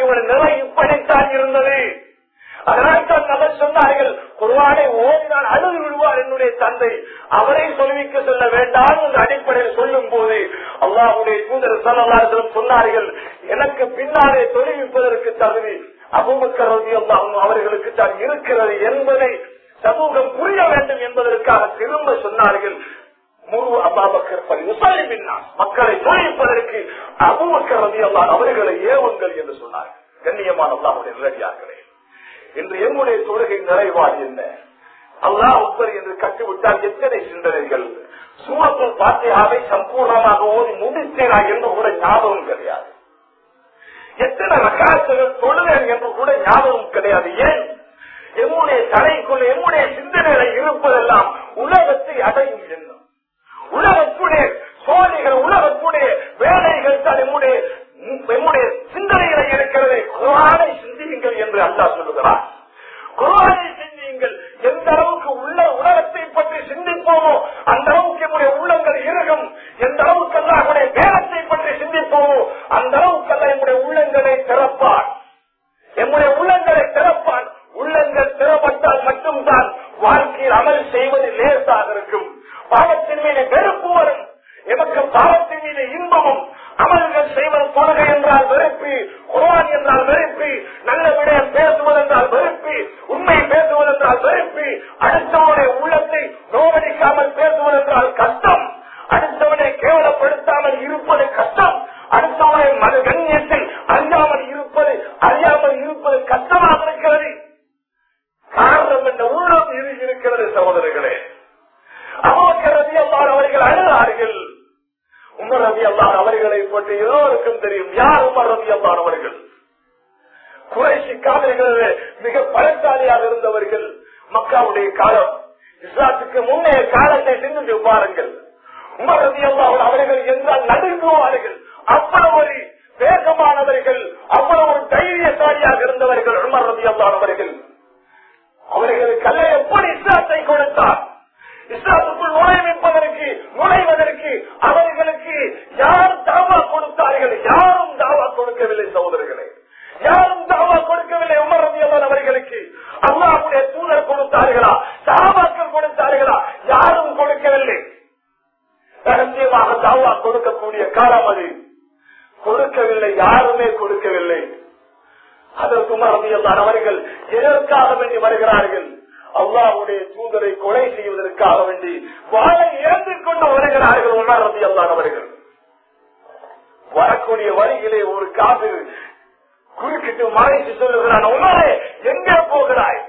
குரானுடைய நிலை இப்படித்தான் இருந்தது அதனால் தான் அவர் சொன்னார்கள் குர்வானை ஓடினால் அழுது விடுவார் என்னுடைய தந்தை அவரை சொல்விக்க சொல்ல வேண்டாம் என்ற அடிப்படையில் சொல்லும் போது அல்லாவுடைய தூதர் சல்லாசலம் சொன்னார்கள் எனக்கு பின்னாலே தொழில்விப்பதற்கு தகுதி அபுபக்கர் ரலியல்லாஹு அவர்களுக்கு தான் இருக்கிறது என்பதை சமூகம் புரிய வேண்டும் என்பதற்காக திரும்ப சொன்னார்கள் முழு அபாபக்கர் பலி உசாலி பின்னா மக்களை தொழில்ப்பதற்கு அபுபக்கர் ரலியல்லாஹு அவர்களை ஏவுங்கள் என்று சொன்னார்கள் கண்ணியமான அல்லாஹுடைய நிலடியார்களே இன்று எம்முடைய தொழுகை நிறைவாது என்ன அல்லாஹ் உப்பர் என்று கட்டிவிட்டால் எத்தனை சிந்தனைகள் சூரத்தில் பாத்தியாவை சம்பூர்ணமாக ஓதி முடித்தேனா என்று கூட ஞாபகம் கிடையாது எத்தனை ரகாசுகள் தொழுதேன் என்று கூட ஞாபகம் கிடையாது ஏன் எம்முடைய தலைக்குள் எம்முடைய சிந்தனைகளை இருப்பதெல்லாம் உலகத்தை அடையும் எண்ணம் உலகத்துடைய சோழிகள் உலகத்துடைய வேலைகள் தான் எம்முடைய எம்முடைய சிந்தனைகளை இருக்கிறது குரானை சிந்தியுங்கள் என்று அல்லாஹ் சொல்லுகிறார் குரானை சிந்தியுங்கள் எந்த அளவுக்கு உள்ள உலகத்தை பற்றி சிந்திப்போமோ அந்த அளவுக்கு நம்முடைய உள்ளங்கள் இருக்கும் எந்த அளவுக்கு அல்லாஹுடைய வேலத்தை பற்றி சிந்திப்போமோ அந்த அளவுக்கு அல்ல நம்முடைய உள்ளங்களை திறப்பான் எம்முடைய உள்ளங்களை திறப்பான் உள்ளங்கள் திறப்பட்டால் மட்டும்தான் வாழ்க்கையில் அமல் செய்வது லேசாக இருக்கும் பாவத்தின் மீது வெறுப்பு வரும் எமக்கு பாவத்தின் மீது இன்பமும் அமல்கள் செய்வது தொழுகை என்றால் வெறுப்பு குரான் என்றால் வெறுப்பு நல்ல விடயம் பேசுவது என்றால் வெறுப்பு உண்மை பேசுவது என்றால் வெறுப்பு அடுத்தவனுடைய உள்ளத்தை நோவடிக்காமல் பேசுவது என்றால் கஷ்டம் அடுத்தவனை கேவலப்படுத்தாமல் இருப்பது கஷ்டம் அடுத்தவனை மத கண்ணியத்தில் அறியாமல் இருப்பது அறியாமல் இருப்பது கஷ்டமாக இருக்கிறது காரணம் என்ற உள்ளம் இது இருக்கிறது சகோதரர்களே அமோக்கரதி அல்லார் அவர்கள் அழுதார்கள் உமர் ரவி அல்லார் அவர்களை பற்றி எல்லோருக்கும் தெரியும் யார் உமர் ரவி அல்லார் அவர்கள் குறைசி காதல்களில் மிக பலசாலியாக இருந்தவர்கள் மக்காவுடைய காலம் இஸ்லாத்துக்கு முன்னைய காலத்தை சிந்தித்து பாருங்கள் உமர் ரவி அல்லாஹ் அவர்கள் என்றால் நடுங்குவார்கள் அவ்வளவு ஒரு வேகமானவர்கள் அவ்வளவு ஒரு தைரியசாலியாக இருந்தவர்கள் உமர் ரவி அல்லாஹ் அவர்கள் அவர்களுக்கல்ல எப்படி இஸ்லாத்தை கொடுத்தார் இஸ்லாத்துக்குள் நுழைவிப்பதற்கு நுழைவதற்கு அவர்களுக்கு யார் தாவா கொடுத்தார்கள் யாரும் தாவா கொடுக்கவில்லை சகோதரர்களே யாரும் தாவா கொடுக்கவில்லை உமர் ரவியல்லான் அவர்களுக்கு அல்லாவுடைய தூதர் கொடுத்தார்களா தாவாக்கள் கொடுத்தார்களா யாரும் கொடுக்கவில்லை ரகசியமாக தாவா கொடுக்கக்கூடிய காலம் அது கொடுக்கவில்லை யாருமே கொடுக்கவில்லை அதற்கு உமர் ரவியல்லான் அவர்கள் எதற்காக வேண்டி வருகிறார்கள் அல்லாவுடைய தூதரை கொலை செய்வதற்காக வேண்டி வாழை இழந்து கொண்டு வருகிறார்கள் உமர் ரவி அல்லான் அவர்கள் வரக்கூடிய வழியிலே ஒரு காது குறுக்கிட்டு மறைத்து சொல்லுகிறான் உமரே எங்கே போகிறாய்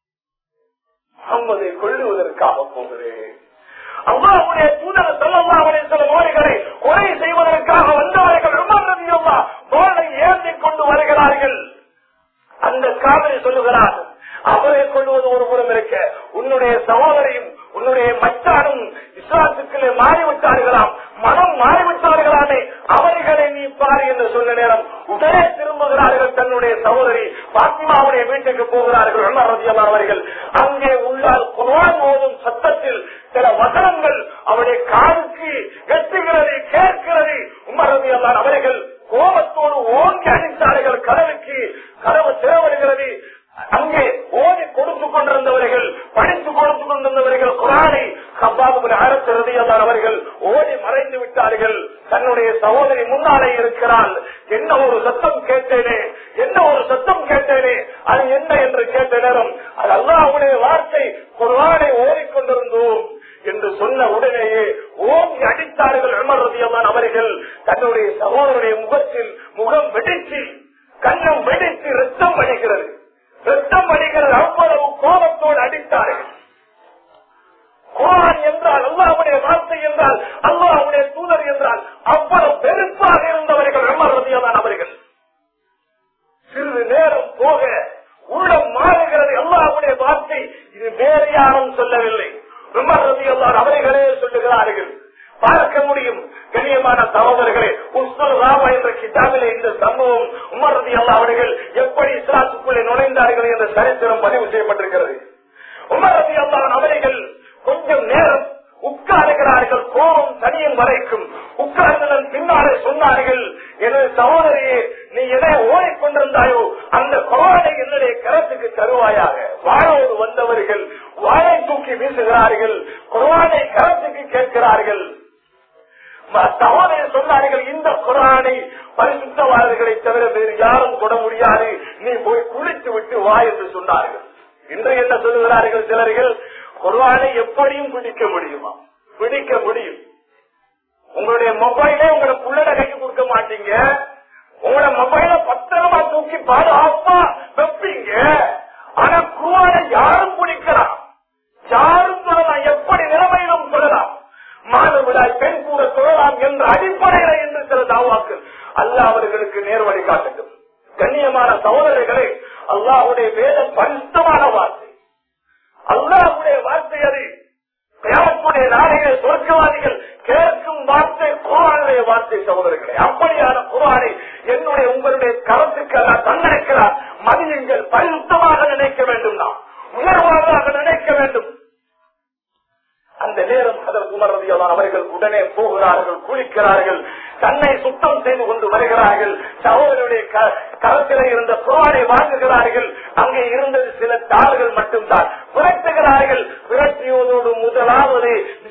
முகம்மதை கொள்ளுவதற்காக போகிறேன் அல்லாவுடைய தூதர் செல்லல்லாவுடைய சில நோய்களை கொலை செய்வதற்காக வந்தவர்கள் உமர் ரவி அல்லா வாழை ஏந்தி கொண்டு வருகிறார்கள் அந்த காதலை சொல்லுகிறார் அவரை கொள்வது ஒரு புறம் இருக்க உன்னுடைய சகோதரியும் உன்னுடைய மச்சானும் இஸ்லாத்துக்களே மாறிவிட்டார்களாம் மனம் மாறிவிட்டார்களாமே அவர்களை நீ பாரு என்று சொன்ன நேரம் உடனே திரும்புகிறார்கள் தன்னுடைய சகோதரி பாத்திமாவுடைய வீட்டுக்கு போகிறார்கள் உமர் ரதியல்லான் அவர்கள் அங்கே உள்ளால் குரான் ஓதும் சத்தத்தில் சில வசனங்கள் அவருடைய காதுக்கு எட்டுகிறது கேட்கிறது உமர் ரதியல்லான் அவர்கள் கோபத்தோடு ஓங்கி அடித்தார்கள் கதவுக்கு கதவு திறவருகிறது அங்கே ஓடி கொடுத்துக் கொண்டிருந்தவர்கள் படித்துக் கொடுத்துக் கொண்டிருந்தவர்கள் குரானை கப்பாபுக்கு அரசு அவர்கள் ஓடி மறைந்து விட்டார்கள் தன்னுடைய சகோதரி முன்னாலே இருக்கிறாள் என்ன ஒரு சத்தம் கேட்டேனே என்ன ஒரு சத்தம் கேட்டேனே அது என்ன என்று கேட்ட நேரம் அது அல்லாவுடைய வார்த்தை குரானை ஓடிக்கொண்டிருந்தோம் என்று சொன்ன உடனேயே ஓங்கி அடித்தார்கள் உமர் ரதியல்லான் அவர்கள் தன்னுடைய சகோதரனுடைய முகத்தில் முகம் வெடிச்சு கண்ணம் வெடித்து ரத்தம் வடிகிறது ரத்தம் வடிகிறது அவ்வளவு கோபத்தோடு அடித்தார்கள் குரான் என்றால் அல்லாவுடைய வார்த்தை என்றால் அல்லாவுடைய தூதர் என்றால் அவ்வளவு வெறுப்பாக இருந்தவர்கள் உமர் ரதியல்லான் அவர்கள் சிறிது நேரம் போக உள்ளம் மாறுகிறது அல்லாவுடைய வார்த்தை இது வேறு யாரும் சொல்லவில்லை உமர் ரதி அல்லார் அவர்களே சொல்லுகிறார்கள் பார்க்க முடியும் கண்ணியமான சகோதரர்களே உஸ்தல் ராமா என்ற கிதாபிலே இந்த சம்பவம் உமர் ரதி அல்லா அவர்கள் எப்படி இஸ்லாத்துக்குள்ளே நுழைந்தார்கள் என்ற சரித்திரம் பதிவு செய்யப்பட்டிருக்கிறது உமர் ரதி அல்லான் அவர்கள் கொஞ்சம் நேரம் உட்காருகிறார்கள் கோபம் தனியும் வரைக்கும் உட்கார்ந்ததன் பின்னாலே சொன்னார்கள் எனது சகோதரியே நீ எதை ஓடிக்கொண்டிருந்தாயோ என்னுடைய கரத்துக்கு தருவாயாக வாழோடு வந்தவர்கள் வாழை தூக்கி வீசுகிறார்கள் குரானை கரத்துக்கு கேட்கிறார்கள் சகோதரர் சொன்னார்கள் இந்த குரானை பரிசுத்தவாதர்களை தவிர வேறு யாரும் தொட முடியாது நீ போய் குளித்து விட்டு வா என்று சொன்னார்கள் இன்று என்ன சொல்லுகிறார்கள் சிலர்கள் குரானை எப்படியும் பிடிக்க முடியுமா பிடிக்க முடியும் உங்களுடைய மொபைலே உங்களை புள்ளட கைக்கு கொடுக்க மாட்டீங்க உங்களோட மொபைல பத்திரமா தூக்கி பாதுகாப்பா வைப்பீங்க ஆனா குருவானை யாரும் பிடிக்கலாம் யாரும் சொல்லலாம் எப்படி நிலைமையிலும் சொல்லலாம் மாதவிடாய் பெண் கூட சொல்லலாம் என்ற அடிப்படையில என்று சில தாவாக்கள் அல்லாஹ் அவர்களுக்கு நேர்வழி காட்டட்டும் கண்ணியமான சகோதரர்களே அல்லாஹுடைய வேதம் பரிசுத்தமான வார்த்தை அல்லாஹுடைய வார்த்தை அது கிராமத்துடைய நாடுகளை சொர்க்கவாதிகள் கேட்கும் வார்த்தை குரானுடைய வார்த்தை சகோதரர்களே அப்படியான குரானை என்னுடைய உங்களுடைய கருத்துக்கு நான் தன்னடைக்கிறார் மதியங்கள் பரிசுத்தமாக நினைக்க வேண்டும் நாம் உணர்வாக நினைக்க வேண்டும் அந்த நேரம் அதற்கு உணர்வதியால் அவர்கள் உடனே போகிறார்கள் குளிக்கிறார்கள் தன்னை சுத்தம் செய்து கொண்டு வருகிறார்கள் சகோதரருடைய கரத்தில இருந்த குரானை வாங்குகிறார்கள் அங்கே இருந்தது சில தாள்கள் மட்டும்தான் புரட்டுகிறார்கள் புரட்டியோடு முதலாவது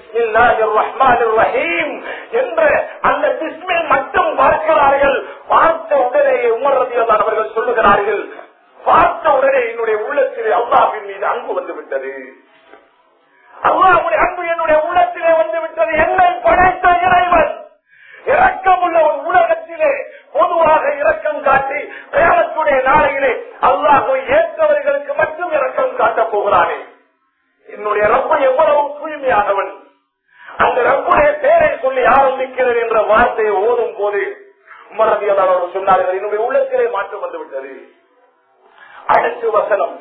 ரஹீம் என்ற அந்த பிஸ்மில் மட்டும் பார்க்கிறார்கள் பார்த்த உடனே உமர்றதியால் அவர்கள் சொல்லுகிறார்கள் பார்த்த உடனே என்னுடைய உள்ளத்திலே அல்லாவின் மீது அன்பு வந்து விட்டது அல்லாவுடைய அன்பு என்னுடைய உள்ளத்திலே வந்து விட்டது என்னை படைத்த இறைவன் இரக்கம் உள்ள ஒரு உலகத்திலே பொதுவாக இரக்கம் காட்டி பிரயாணத்துடைய நாளையிலே அல்லாஹை ஏற்றவர்களுக்கு மட்டும் இரக்கம் காட்டப் போகிறானே என்னுடைய ரப்ப எவ்வளவு தூய்மையானவன் அந்த ரப்புடைய பேரை சொல்லி ஆரம்பிக்கிறது என்ற வார்த்தையை ஓதும் போது உமரதியாளர் சொன்னார்கள் என்னுடைய உள்ளத்திலே மாற்றம் வந்து விட்டது அடுத்து வசனம்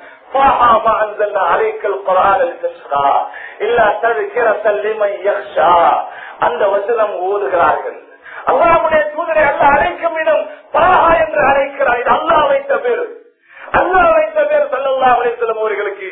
அந்த வசனம் ஓதுகிறார்கள் அல்லாவுடைய தூதரை அல்ல அழைக்கும் இடம் பாஹா என்று அழைக்கிறார் இது அல்லா வைத்த பேர் அல்லா வைத்த பேர் சல்லல்லா அழைத்தலம் அவர்களுக்கு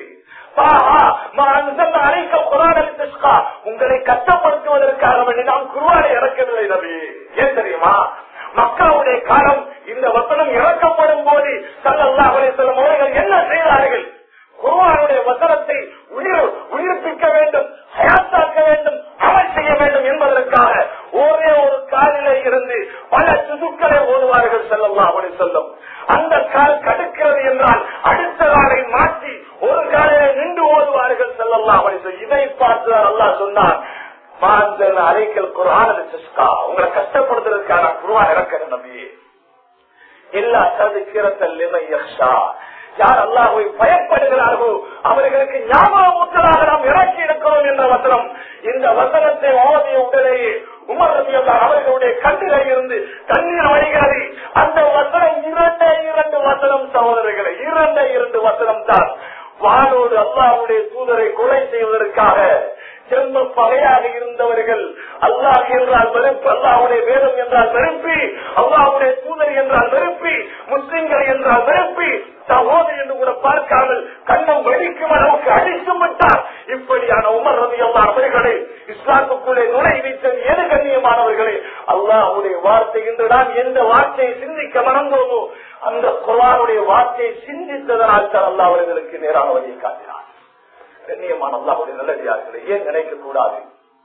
உங்களை கஷ்டப்படுத்துவதற்காக வேண்டி நாம் குருவானை இறக்கவில்லை நபி ஏன் தெரியுமா மக்களுடைய காலம் இந்த வசனம் இறக்கப்படும் போது சல்லல்லா அலிசல்லம் அவர்கள் என்ன செய்தார்கள் குருவானுடைய வசனத்தை உயிர் உயிர்ப்பிக்க வேண்டும் ஹயாத்தாக்க வேண்டும் அமல் செய்ய வேண்டும் என்பதற்காக ஒரே ஒரு காலிலே இருந்து பல சிசுக்களை ஓடுவார்கள் செல்லல்லா அவனை சொல்லும் அந்த கால் கடுக்கிறது என்றால் அடுத்த காலை மாற்றி ஒரு காலையில நின்று ஓடுவார்கள் செல்லல்லா அவனை இதை பார்த்து அல்லா சொன்னார் அரைக்கல் குரான உங்களை கஷ்டப்படுத்துறதுக்கான குருவான் இறக்கிற நம்பியே எல்லா சதுக்கிறத்தல் யார் அல்லாஹை பயப்படுகிறார்களோ அவர்களுக்கு ஞாபகமூட்டலாக நாம் இறக்கி இருக்கிறோம் என்ற வசனம் இந்த வசனத்தை ஓதிய உடனேயே உமர் ரபியல்லார் அவர்களுடைய கண்ணில இருந்து தண்ணீர் வழிகிறது அந்த வசனம் இரண்டே இரண்டு வசனம் சகோதரர்களை இரண்டே இரண்டு வசனம் தான் வானோடு அல்லாவுடைய தூதரை கொலை செய்வதற்காக செம்ம பகையாக இருந்தவர்கள் அல்லாஹ் என்றால் வெறுப்பு அல்லாவுடைய வேதம் என்றால் வெறுப்பி அல்லாவுடைய தூதர் என்றால் வெறுப்பி முஸ்லிம்கள் என்றால் வெறுப்பி சகோதரி என்று கூட பார்க்காமல் கண்ணம் வெடிக்கும் அளவுக்கு அடித்து விட்டார் இப்படியான உமர் ரவி அல்லா அவர்களை இஸ்லாத்துக்குள்ளே நுழை வைத்தது எது கண்ணியமானவர்களே அல்லாஹுடைய வார்த்தை என்றுதான் எந்த வார்த்தையை சிந்திக்க மறந்தோமோ அந்த குரானுடைய வார்த்தையை சிந்தித்ததனால் தான் அல்லா அவர்களுக்கு நேரான வழியை காட்டினார் கண்ணியமான அல்லாவுடைய நல்லடியார்களை ஏன் நினைக்க கூடாது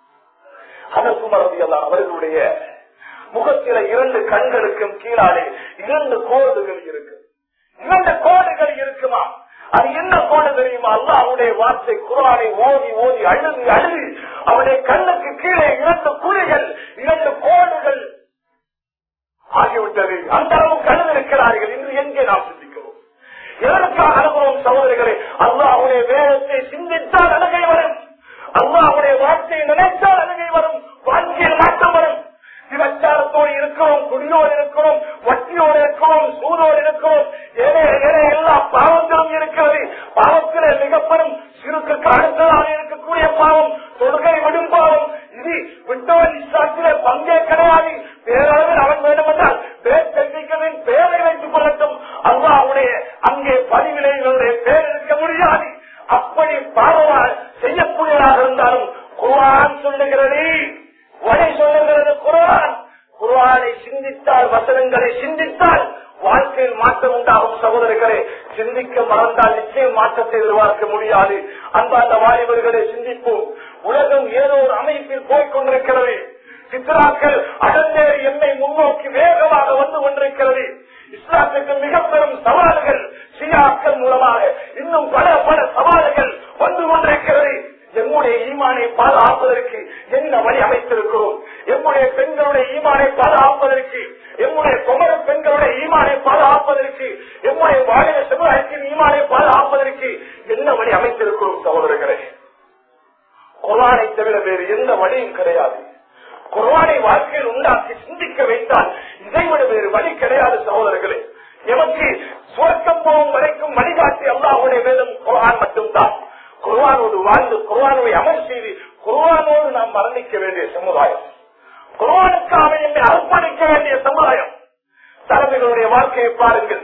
அனசுமரதி அல்லா அவர்களுடைய முகத்தில இரண்டு கண்களுக்கும் கீழாலே இரண்டு கோடுகள் இருக்கு இரண்டு கோடுகள் இருக்குமா அது என்ன கோடு தெரியுமா அல்லாவுடைய வார்த்தை குரானை ஓதி ஓதி அழுது அழுது அவனுடைய கண்ணுக்கு கீழே இரண்டு குழிகள் இரண்டு கோடுகள் ஆகிவிட்டது அந்த அளவுக்கு அழுதிருக்கிறார்கள் இன்று எங்கே நாம் சிந்திக்கிறோம் எதற்காக அனுபவம் சகோதரிகளே அல்லாவுடைய வேதத்தை சிந்தித்தால் அழுகை வரும் அல்லாவுடைய வார்த்தையை நினைத்தால் அழுகை வரும் வாழ்க்கையில் மாற்றம் வரும் விபச்சாரத்தோடு இருக்கிறோம் குடியோடு இருக்கிறோம் வட்டியோடு இருக்கிறோம் சூதோடு இருக்கிறோம் எல்லா பாவங்களும் இருக்கிறது பாவத்திலே மிகப்பெரும் சிறுக்கு அடுத்ததாக இருக்கக்கூடிய பாவம் தொழுகை விடும் பாவம் இது விட்டவன் இஸ்லாத்திலே பங்கே கிடையாது பேரளவில் அவன் வேண்டுமென்றால் பேர் தெரிவிக்கவின் பேரை வைத்துக் கொள்ளட்டும் அல்லாவுடைய அங்கே பதிவிலைகளுடைய பேர் இருக்க முடியாது அப்படி பாவமா செய்யக்கூடியதாக இருந்தாலும் குரான் சொல்லுகிறது வழி சொல்லுகிறது குரான் குரானை சிந்தித்தால் வசனங்களை சிந்தித்தால் வாழ்க்கை வாழ்க்கையில் மாற்றம் உண்டாகும் சகோதரர்களே சிந்திக்க மறந்தால் நிச்சயம் மாற்றத்தை எதிர்பார்க்க முடியாது அன்பார்ந்த வாலிபர்களை சிந்திப்போம் உலகம் ஏதோ ஒரு அமைப்பில் போய்கொண்டிருக்கிறது சித்ராக்கள் அடந்தேறி எண்ணை முன்னோக்கி வேகமாக வந்து கொண்டிருக்கிறது இஸ்லாத்துக்கு மிக பெரும் சவால்கள் சியாக்கள் மூலமாக இன்னும் பல பல சவால்கள் வந்து கொண்டிருக்கிறது எம்முடைய ஈமானை பாதுகாப்பதற்கு என்ன வழி அமைத்திருக்கிறோம் எம்முடைய பெண்களுடைய ஈமானை பாதுகாப்பதற்கு எம்முடைய குமர பெண்களுடைய ஈமானை பாதுகாப்பதற்கு எம்முடைய வாழிய சமுதாயத்தின் ஈமானை பாதுகாப்பதற்கு என்ன வழி அமைத்திருக்கிறோம் சகோதரர்களே குரானை தவிர வேறு எந்த வழியும் கிடையாது குரானை வாழ்க்கையில் உண்டாக்கி சிந்திக்க வைத்தால் இதைவிட வேறு வழி கிடையாது சகோதரர்களே எமக்கு சுவர்க்கம் போகும் வரைக்கும் வழிகாட்டி அல்லாஹுடைய வேதம் குரான் மட்டும்தான் குர்வானோடு வாழ்ந்து குர்வானை அமல் செய்து குர்வானோடு நாம் மரணிக்க வேண்டிய சமுதாயம் குர்வானுக்காக என்னை அர்ப்பணிக்க வேண்டிய சமுதாயம் தலைமைகளுடைய வாழ்க்கையை பாருங்கள்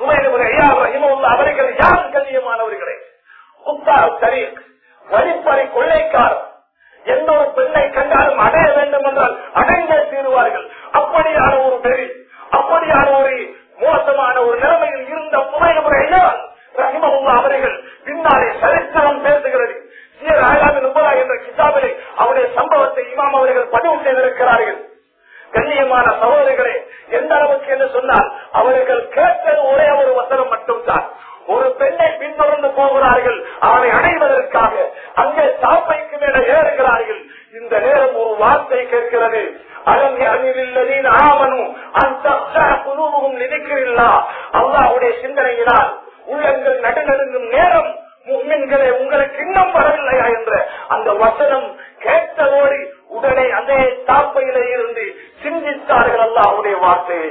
அவர்கள் யார் கண்ணியமானவர்களே குத்தார் சரீர் வழிப்பறை கொள்ளைக்காரர் எந்த ஒரு பெண்ணை கண்டாலும் அடைய வேண்டும் என்றால் அடைந்தே தீருவார்கள் அப்படியான ஒரு பெரி அப்படியான ஒரு மோசமான ஒரு நிலைமையில் இருந்த புகையிலையால் ரஹிமகுல்லா அவர்கள் பின்னாலே சரித்திரம் பேசுகிறது சீர் ஆயாமின் உபரா என்ற கிதாபிலே அவருடைய சம்பவத்தை இமாம் அவர்கள் பதிவு செய்திருக்கிறார்கள் கண்ணியமான சகோதரிகளே எந்த அளவுக்கு என்று சொன்னால் அவர்கள் கேட்டது ஒரே ஒரு வசனம் மட்டும்தான் ஒரு பெண்ணை பின்தொடர்ந்து போகிறார்கள் அவனை அடைவதற்காக அங்கே சாப்பைக்கு மேல ஏறுகிறார்கள் இந்த நேரம் ஒரு வார்த்தை கேட்கிறது அலம் அணிவில்லதின் ஆவனும் அந்த குழுவும் நினைக்கிறீர்களா அல்லாவுடைய சிந்தனையினால் உள்ளங்கள் நடுநடுங்கும் நேரம் முன்மின்களே உங்களுக்கு இன்னும் வரவில்லையா என்ற அந்த வசனம் கேட்டதோடு உடனே அதே தாப்பையில இருந்து சிந்தித்தார்கள் அல்லாவுடைய வார்த்தையை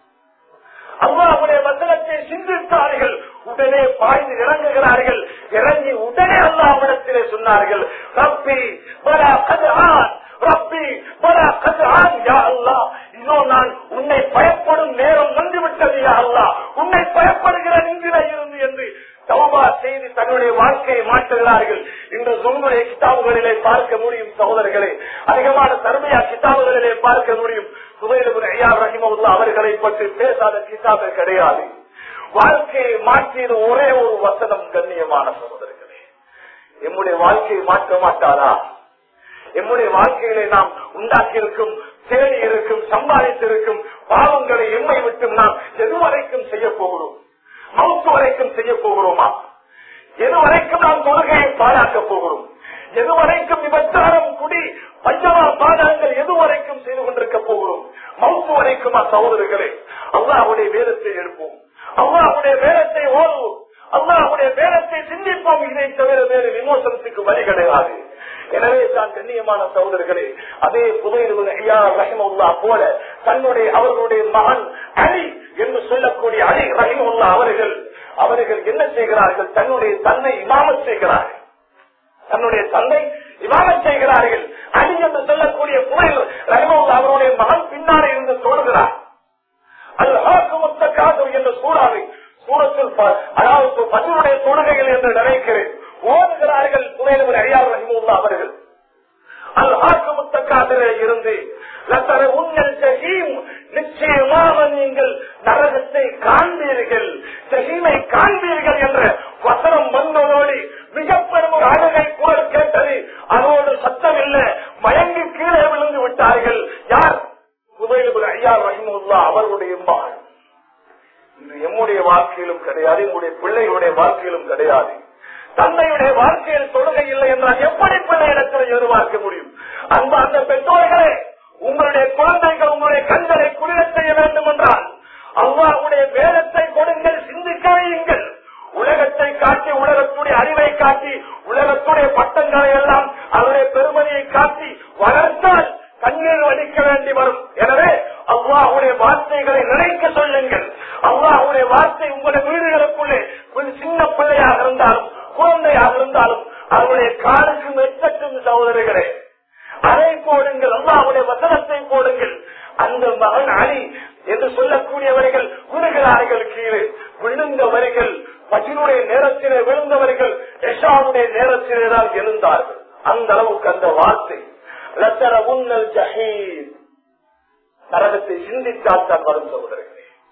அல்லாவுடைய வசனத்தை சிந்தித்தார்கள் உடனே பாய்ந்து இறங்குகிறார்கள் இறங்கி உடனே அல்லாவிடத்திலே சொன்னார்கள் ரப்பி பலா கதிரான் ரப்பி பலா கதிரான் யா அல்லா இதோ நான் உன்னை பயப்படும் நேரம் வந்துவிட்டது யா அல்லா உன்னை பயப்படுகிற நின்றில இருந்து என்று தௌபா செய்து தன்னுடைய வாழ்க்கையை மாற்றுகிறார்கள் இன்று சொல்முறை கிதாபுகளிலே பார்க்க முடியும் சகோதரர்களே அதிகமான தர்மையா கிதாபுகளிலே பார்க்க முடியும் சுவையிலும் ஐயா ரஹிமவுல்லா அவர்களை பற்றி பேசாத கிதாபு கிடையாது வாழ்க்கையை மாற்றியது ஒரே ஒரு வசனம் கண்ணியமான சகோதரர்களே எம்முடைய வாழ்க்கையை மாற்ற மாட்டாரா எம்முடைய வாழ்க்கையிலே நாம் உண்டாக்கி இருக்கும் தேடி இருக்கும் சம்பாதித்திருக்கும் பாவங்களை எம்மை விட்டு நாம் எதுவரைக்கும் செய்ய போகிறோம் மவுத்து வரைக்கும் செய்ய போகிறோமா எது வரைக்கும் நாம் தொழுகையை பாழாக்க போகிறோம் எது வரைக்கும் விபச்சாரம் குடி பஞ்சமா பாதகங்கள் எது வரைக்கும் செய்து கொண்டிருக்க போகிறோம் மவுத்து வரைக்குமா சகோதரர்களே அல்லாவுடைய வேதத்தை எடுப்போம் அல்லாவுடைய வேதத்தை ஓடுவோம் அல்லாவுடைய வேதத்தை சிந்திப்போம் இதை தவிர வேறு விமோசனத்துக்கு வழி கிடையாது எனவே தான் கண்ணியமான சகோதரர்களே அதே புதையில் ஐயா ரஹிமுல்லா போல தன்னுடைய அவர்களுடைய மகன் அலி என்று சொல்லக்கூடிய அலி ரஹிமுல்லா அவர்கள் அவர்கள் என்ன செய்கிறார்கள் தன்னுடைய தன்னை இமாமத் செய்கிறார்கள் தன்னுடைய தந்தை இமாமத் செய்கிறார்கள் அலி என்று சொல்லக்கூடிய புதையில் ரஹிமுல்லா அவருடைய மகன் பின்னாலே இருந்து தோடுகிறார் அது ஹாக்குமுத்த காது என்ற சூறாவை சூரத்தில் அதாவது பதினுடைய தொழுகைகள் என்று நினைக்கிறேன் ஓதுகிறார்கள் துணைவர் அரியார் ரஹிமுல்லா அவர்கள் அல் ஆக்கமுத்தக்காதிலே இருந்து லத்தர உன்னல் ஜஹீம் நிச்சயமாக நீங்கள் நரகத்தை காண்பீர்கள் ஜஹீமை காண்பீர்கள் என்ற வசனம் வந்ததோடு மிக பெரும் ஒரு அழுகை குரல் கேட்டது அதோடு சத்தம் இல்லை மயங்கி கீழே விழுந்து விட்டார்கள் யார் புதையில் ஐயா ரஹிமுல்லா அவர்களுடைய மகன் இது எம்முடைய வாழ்க்கையிலும் கிடையாது எங்களுடைய பிள்ளைகளுடைய வாழ்க்கையிலும் கிடையாது தந்தையுடைய வாழ்க்கையில் தொழுகை இல்லை என்றால் எப்படி பிள்ளையிடத்தில் எதிர்பார்க்க முடியும் அந்த அந்த பெற்றோர்களே உங்களுடைய குழந்தைகள் உங்களுடைய கண்களை குளிர செய்ய வேண்டும் என்றால் அவ்வாவுடைய வேதத்தை கொடுங்கள் சிந்திக்க வையுங்கள் உலகத்தை காட்டி உலகத்துடைய அறிவை காட்டி உலகத்துடைய பட்டங்களை எல்லாம் அவருடைய பெருமதியை காட்டி வளர்த்தால் கண்ணீர் வடிக்க வேண்டி வரும் எனவே அவ்வாவுடைய வார்த்தைகளை நினைக்க சொல்லுங்கள் அவ்வாவுடைய வார்த்தை உங்களுடைய வீடுகளுக்குள்ளே கொஞ்சம் சின்ன பிள்ளையாக இருந்தாலும் குழந்தையாக இருந்தாலும் அவருடைய காலுக்கும் எச்சட்டும் சகோதரர்களே அதை போடுங்கள் அல்லாவுடைய வசனத்தை போடுங்கள் அந்த மகன் அலி என்று சொல்லக்கூடியவர்கள் விழுகிறார்கள் கீழே விழுந்தவர்கள் பஜினுடைய நேரத்திலே விழுந்தவர்கள் எஷாவுடைய நேரத்திலே தான் எழுந்தார்கள் அந்த அளவுக்கு அந்த வார்த்தை லத்தர உன்னல் ஜஹீர் நரகத்தை சிந்தித்தால் தான் வரும் சகோதரர்களே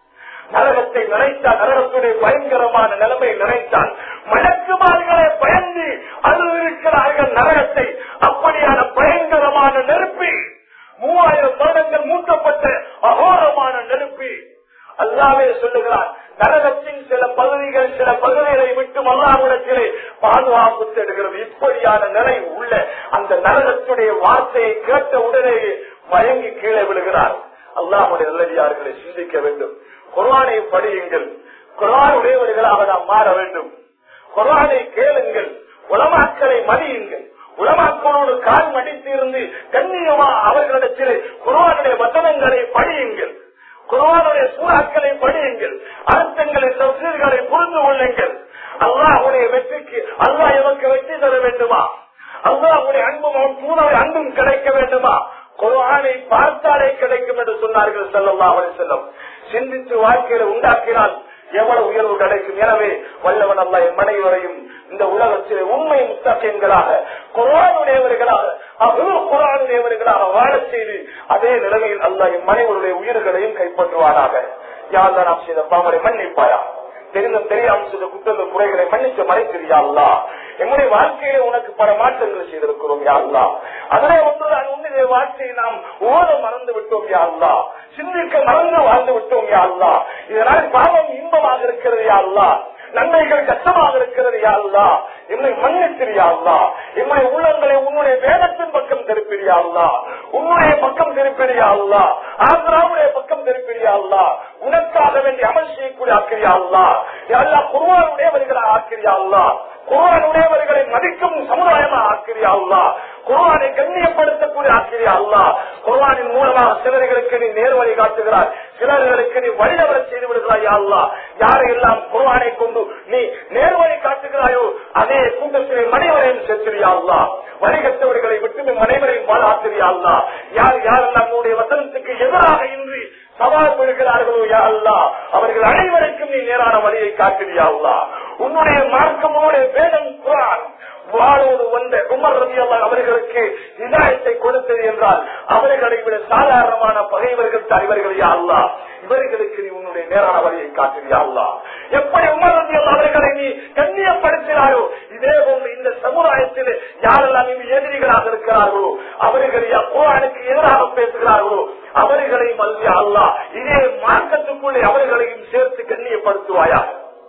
நரகத்தை நினைத்தால் நரகத்துடைய பயங்கரமான நிலைமை நினைத்தால் மலக்குமார்களை பயந்து அழுவிருக்கிறார்கள் நரகத்தை அப்படியான பயங்கரமான நெருப்பி மூவாயிரம் வருடங்கள் மூட்டப்பட்ட அகோரமான நெருப்பி அல்லாவே சொல்லுகிறார் நரகத்தின் சில பகுதிகள் சில பகுதிகளை விட்டு அல்லாவிடத்திலே பாதுகாப்பு தேடுகிறது இப்படியான நிலை உள்ள அந்த நரகத்துடைய வார்த்தையை கேட்ட உடனேயே மயங்கி கீழே விழுகிறார் அல்லாஹுடைய நல்லடியார்களை சிந்திக்க வேண்டும் குரானை படியுங்கள் குரானுடையவர்களாக நாம் மாற வேண்டும் குரானை கேளுங்கள் உலமாக்களை மதியுங்கள் உலமாக்களோடு கால் மடித்து இருந்து கண்ணியமா அவர்களிடத்தில் குரானுடைய வசனங்களை படியுங்கள் குரானுடைய சூறாக்களை படியுங்கள் அர்த்தங்களை தப்சீர்களை புரிந்து கொள்ளுங்கள் அல்லாஹுடைய வெற்றிக்கு அல்லாஹ் எமக்கு வெற்றி தர வேண்டுமா அல்லாஹுடைய அன்பும் அவன் தூணாவை அன்பும் கிடைக்க வேண்டுமா குரானை பார்த்தாலே கிடைக்கும் என்று சொன்னார்கள் செல்லல்லா அவரை செல்லும் சிந்தித்து வாழ்க்கையில உண்டாக்கினால் எவ்வளவு உயர்வு கிடைக்கும் எனவே வல்லவன் அல்ல என் மனைவரையும் இந்த உலகத்திலே உண்மை முத்தகங்களாக குரானுடையவர்களாக அவ்வளவு குரானுடையவர்களாக வாழச் செய்து அதே நிலைமையில் அல்ல என் மனைவருடைய உயிர்களையும் கைப்பற்றுவாராக யார் நாம் செய்த பாவரை மன்னிப்பாயா தெரிந்தும் தெரியாமல் செய்த குற்றங்கள் குறைகளை மன்னிக்க மறைத்திரியா அல்லா எங்களுடைய வாழ்க்கையில உனக்கு பல மாற்றங்கள் செய்திருக்கிறோம் யா அல்லா அதனை ஒன்றுதான் உன்னுடைய வாழ்க்கையை நாம் ஓட மறந்து விட்டோம் யா அல்லா சிந்திக்க மறந்து வாழ்ந்து விட்டோம் யா அல்லா இதனால் பாவம் இன்பமாக இருக்கிறது யா அல்லா நன்மைகள் கஷ்டமாக இருக்கிறது யா அல்லா என்னை மன்னித்திரியா அல்லா என்னுடைய உள்ளங்களை உன்னுடைய வேதத்தின் பக்கம் திருப்பிடியா அல்லா உன்னுடைய பக்கம் திருப்பிடியா அல்லா ஆந்திராவுடைய பக்கம் திருப்பிடியா அல்லா உனக்காக வேண்டிய அமல் செய்யக்கூடிய ஆக்கிரியா அல்லா எல்லா குருவானுடையவர்களை ஆக்கிரியா அல்லா குரானுடையவர்களை மதிக்கும் சமுதாயமா ஆக்கிரியா அல்லா குரானை கண்ணியப்படுத்தக்கூடிய ஆக்கிரியா அல்லா குரானின் மூலமாக சிலர்களுக்கு நீ நேர்வழி காட்டுகிறார் சிலர்களுக்கு நீ வழிநவர செய்து விடுகிறாய் அல்லா யாரையெல்லாம் குரானை கொண்டு நீ நேர்வழி காட்டுகிறாயோ அதே கூட்டத்திலே மனைவரையும் சேர்த்திரியா அல்லா வணிகத்தவர்களை விட்டு மனைவரையும் பாலாத்திரியா அல்லா யார் யாரெல்லாம் உன்னுடைய வசனத்துக்கு எதிராக இன்றி சவால் விடுகிறார்களோ யா அல்லா அவர்கள் அனைவருக்கும் நீ நேரான வழியை காட்டுறியா அல்லா உன்னுடைய மார்க்கம் உன்னுடைய வேதம் குரான் வாழோடு வந்த உமர் ரவி அல்லா அவர்களுக்கு இதாயத்தை கொடுத்தது என்றால் அவர்களை விட சாதாரணமான பகைவர்கள் தலைவர்கள் யா அல்லா இவர்களுக்கு நீ உன்னுடைய நேரான வழியை காட்டுறியா அல்லா எப்படி உமர் ரவி அல்லா அவர்களை நீ கண்ணியப்படுத்தினாயோ இதே போன்று இந்த சமுதாயத்தில் யாரெல்லாம் இங்கு எதிரிகளாக இருக்கிறார்களோ அவர்கள் குரானுக்கு எதிராக பேசுகிறார்களோ அவர்களையும் அல்ல அல்லா இதே மார்க்கத்துக்குள்ளே அவர்களையும் சேர்த்து கண்ணியப்படுத்துவாயா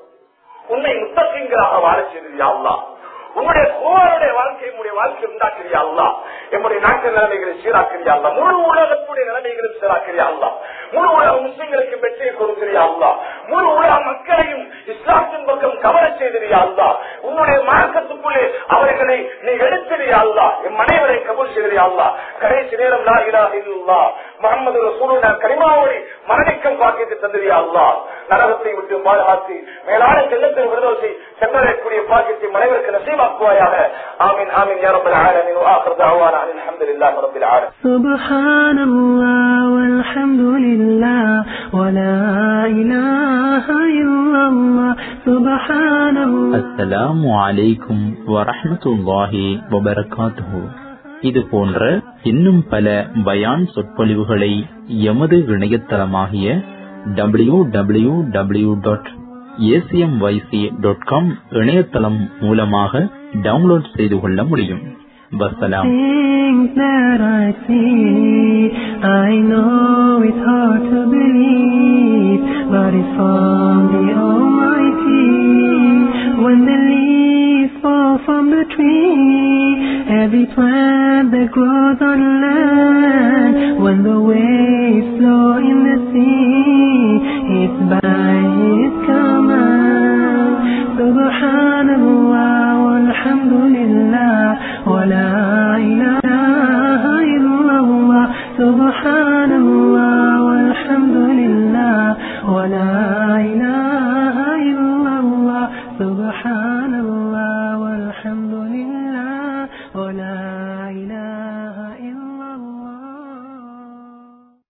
உன்னை முத்தகங்களாக வாழ செய்தியா அல்லா உன்னுடைய கோவருடைய வாழ்க்கை உங்களுடைய வாழ்க்கை உண்டாக்குறியா அல்லா எம்முடைய நாட்டு நிலைமைகளை சீராக்கிறியா அல்லா முழு உலகத்துடைய நிலைமைகளும் சீராக்கிறியா அல்லா முழு உலக முஸ்லிம்களுக்கு வெற்றியை கொடுக்கிறியா அல்லா முழு உலக மக்களையும் இஸ்லாத்தின் பக்கம் கவர செய்திரியா அல்லா உன்னுடைய மார்க்கத்துக்குள்ளே அவர்களை நீ எடுத்திரியா அல்லா என் மனைவரை கபூல் செய்திரியா அல்லா கடைசி நேரம் லா இலா இல்லா முகமது ரசூலுல்லா கரிமாவோடி மரணிக்கும் பாக்கியத்தை தந்திரியா அல்லா நரகத்தை விட்டு பாதுகாத்து மேலான செல்லத்தில் விடுதலை சென்றடையக்கூடிய பாக்கியத்தை மனைவருக்கு நசீவாக்குவாயாக ஆமீன் ஆமீன் யா ரப்பல் ஆலமீன் وآخر دعوانا أن الحمد لله رب العالمين سبحان الله والحمد لله ولا إله إلا الله سبحان الله அஸ்ஸலாமு அலைக்கும் வரஹ்மத்துல்லாஹி வபரகாத்துஹு இது போன்ற இன்னும் பல பயான் சொற்பொழிவுகளை எமது இணையதளமாகிய W W W dot ACMYC dot com இணையதளம் மூலமாக டவுன்லோட் செய்து கொள்ள முடியும் வசலாம் Things that I see, I know it's hard to believe, but it's from the Almighty. When the leaves fall from the tree, every plant that grows on land, when the waves flow in the sea, it's by His command. Subhanallah.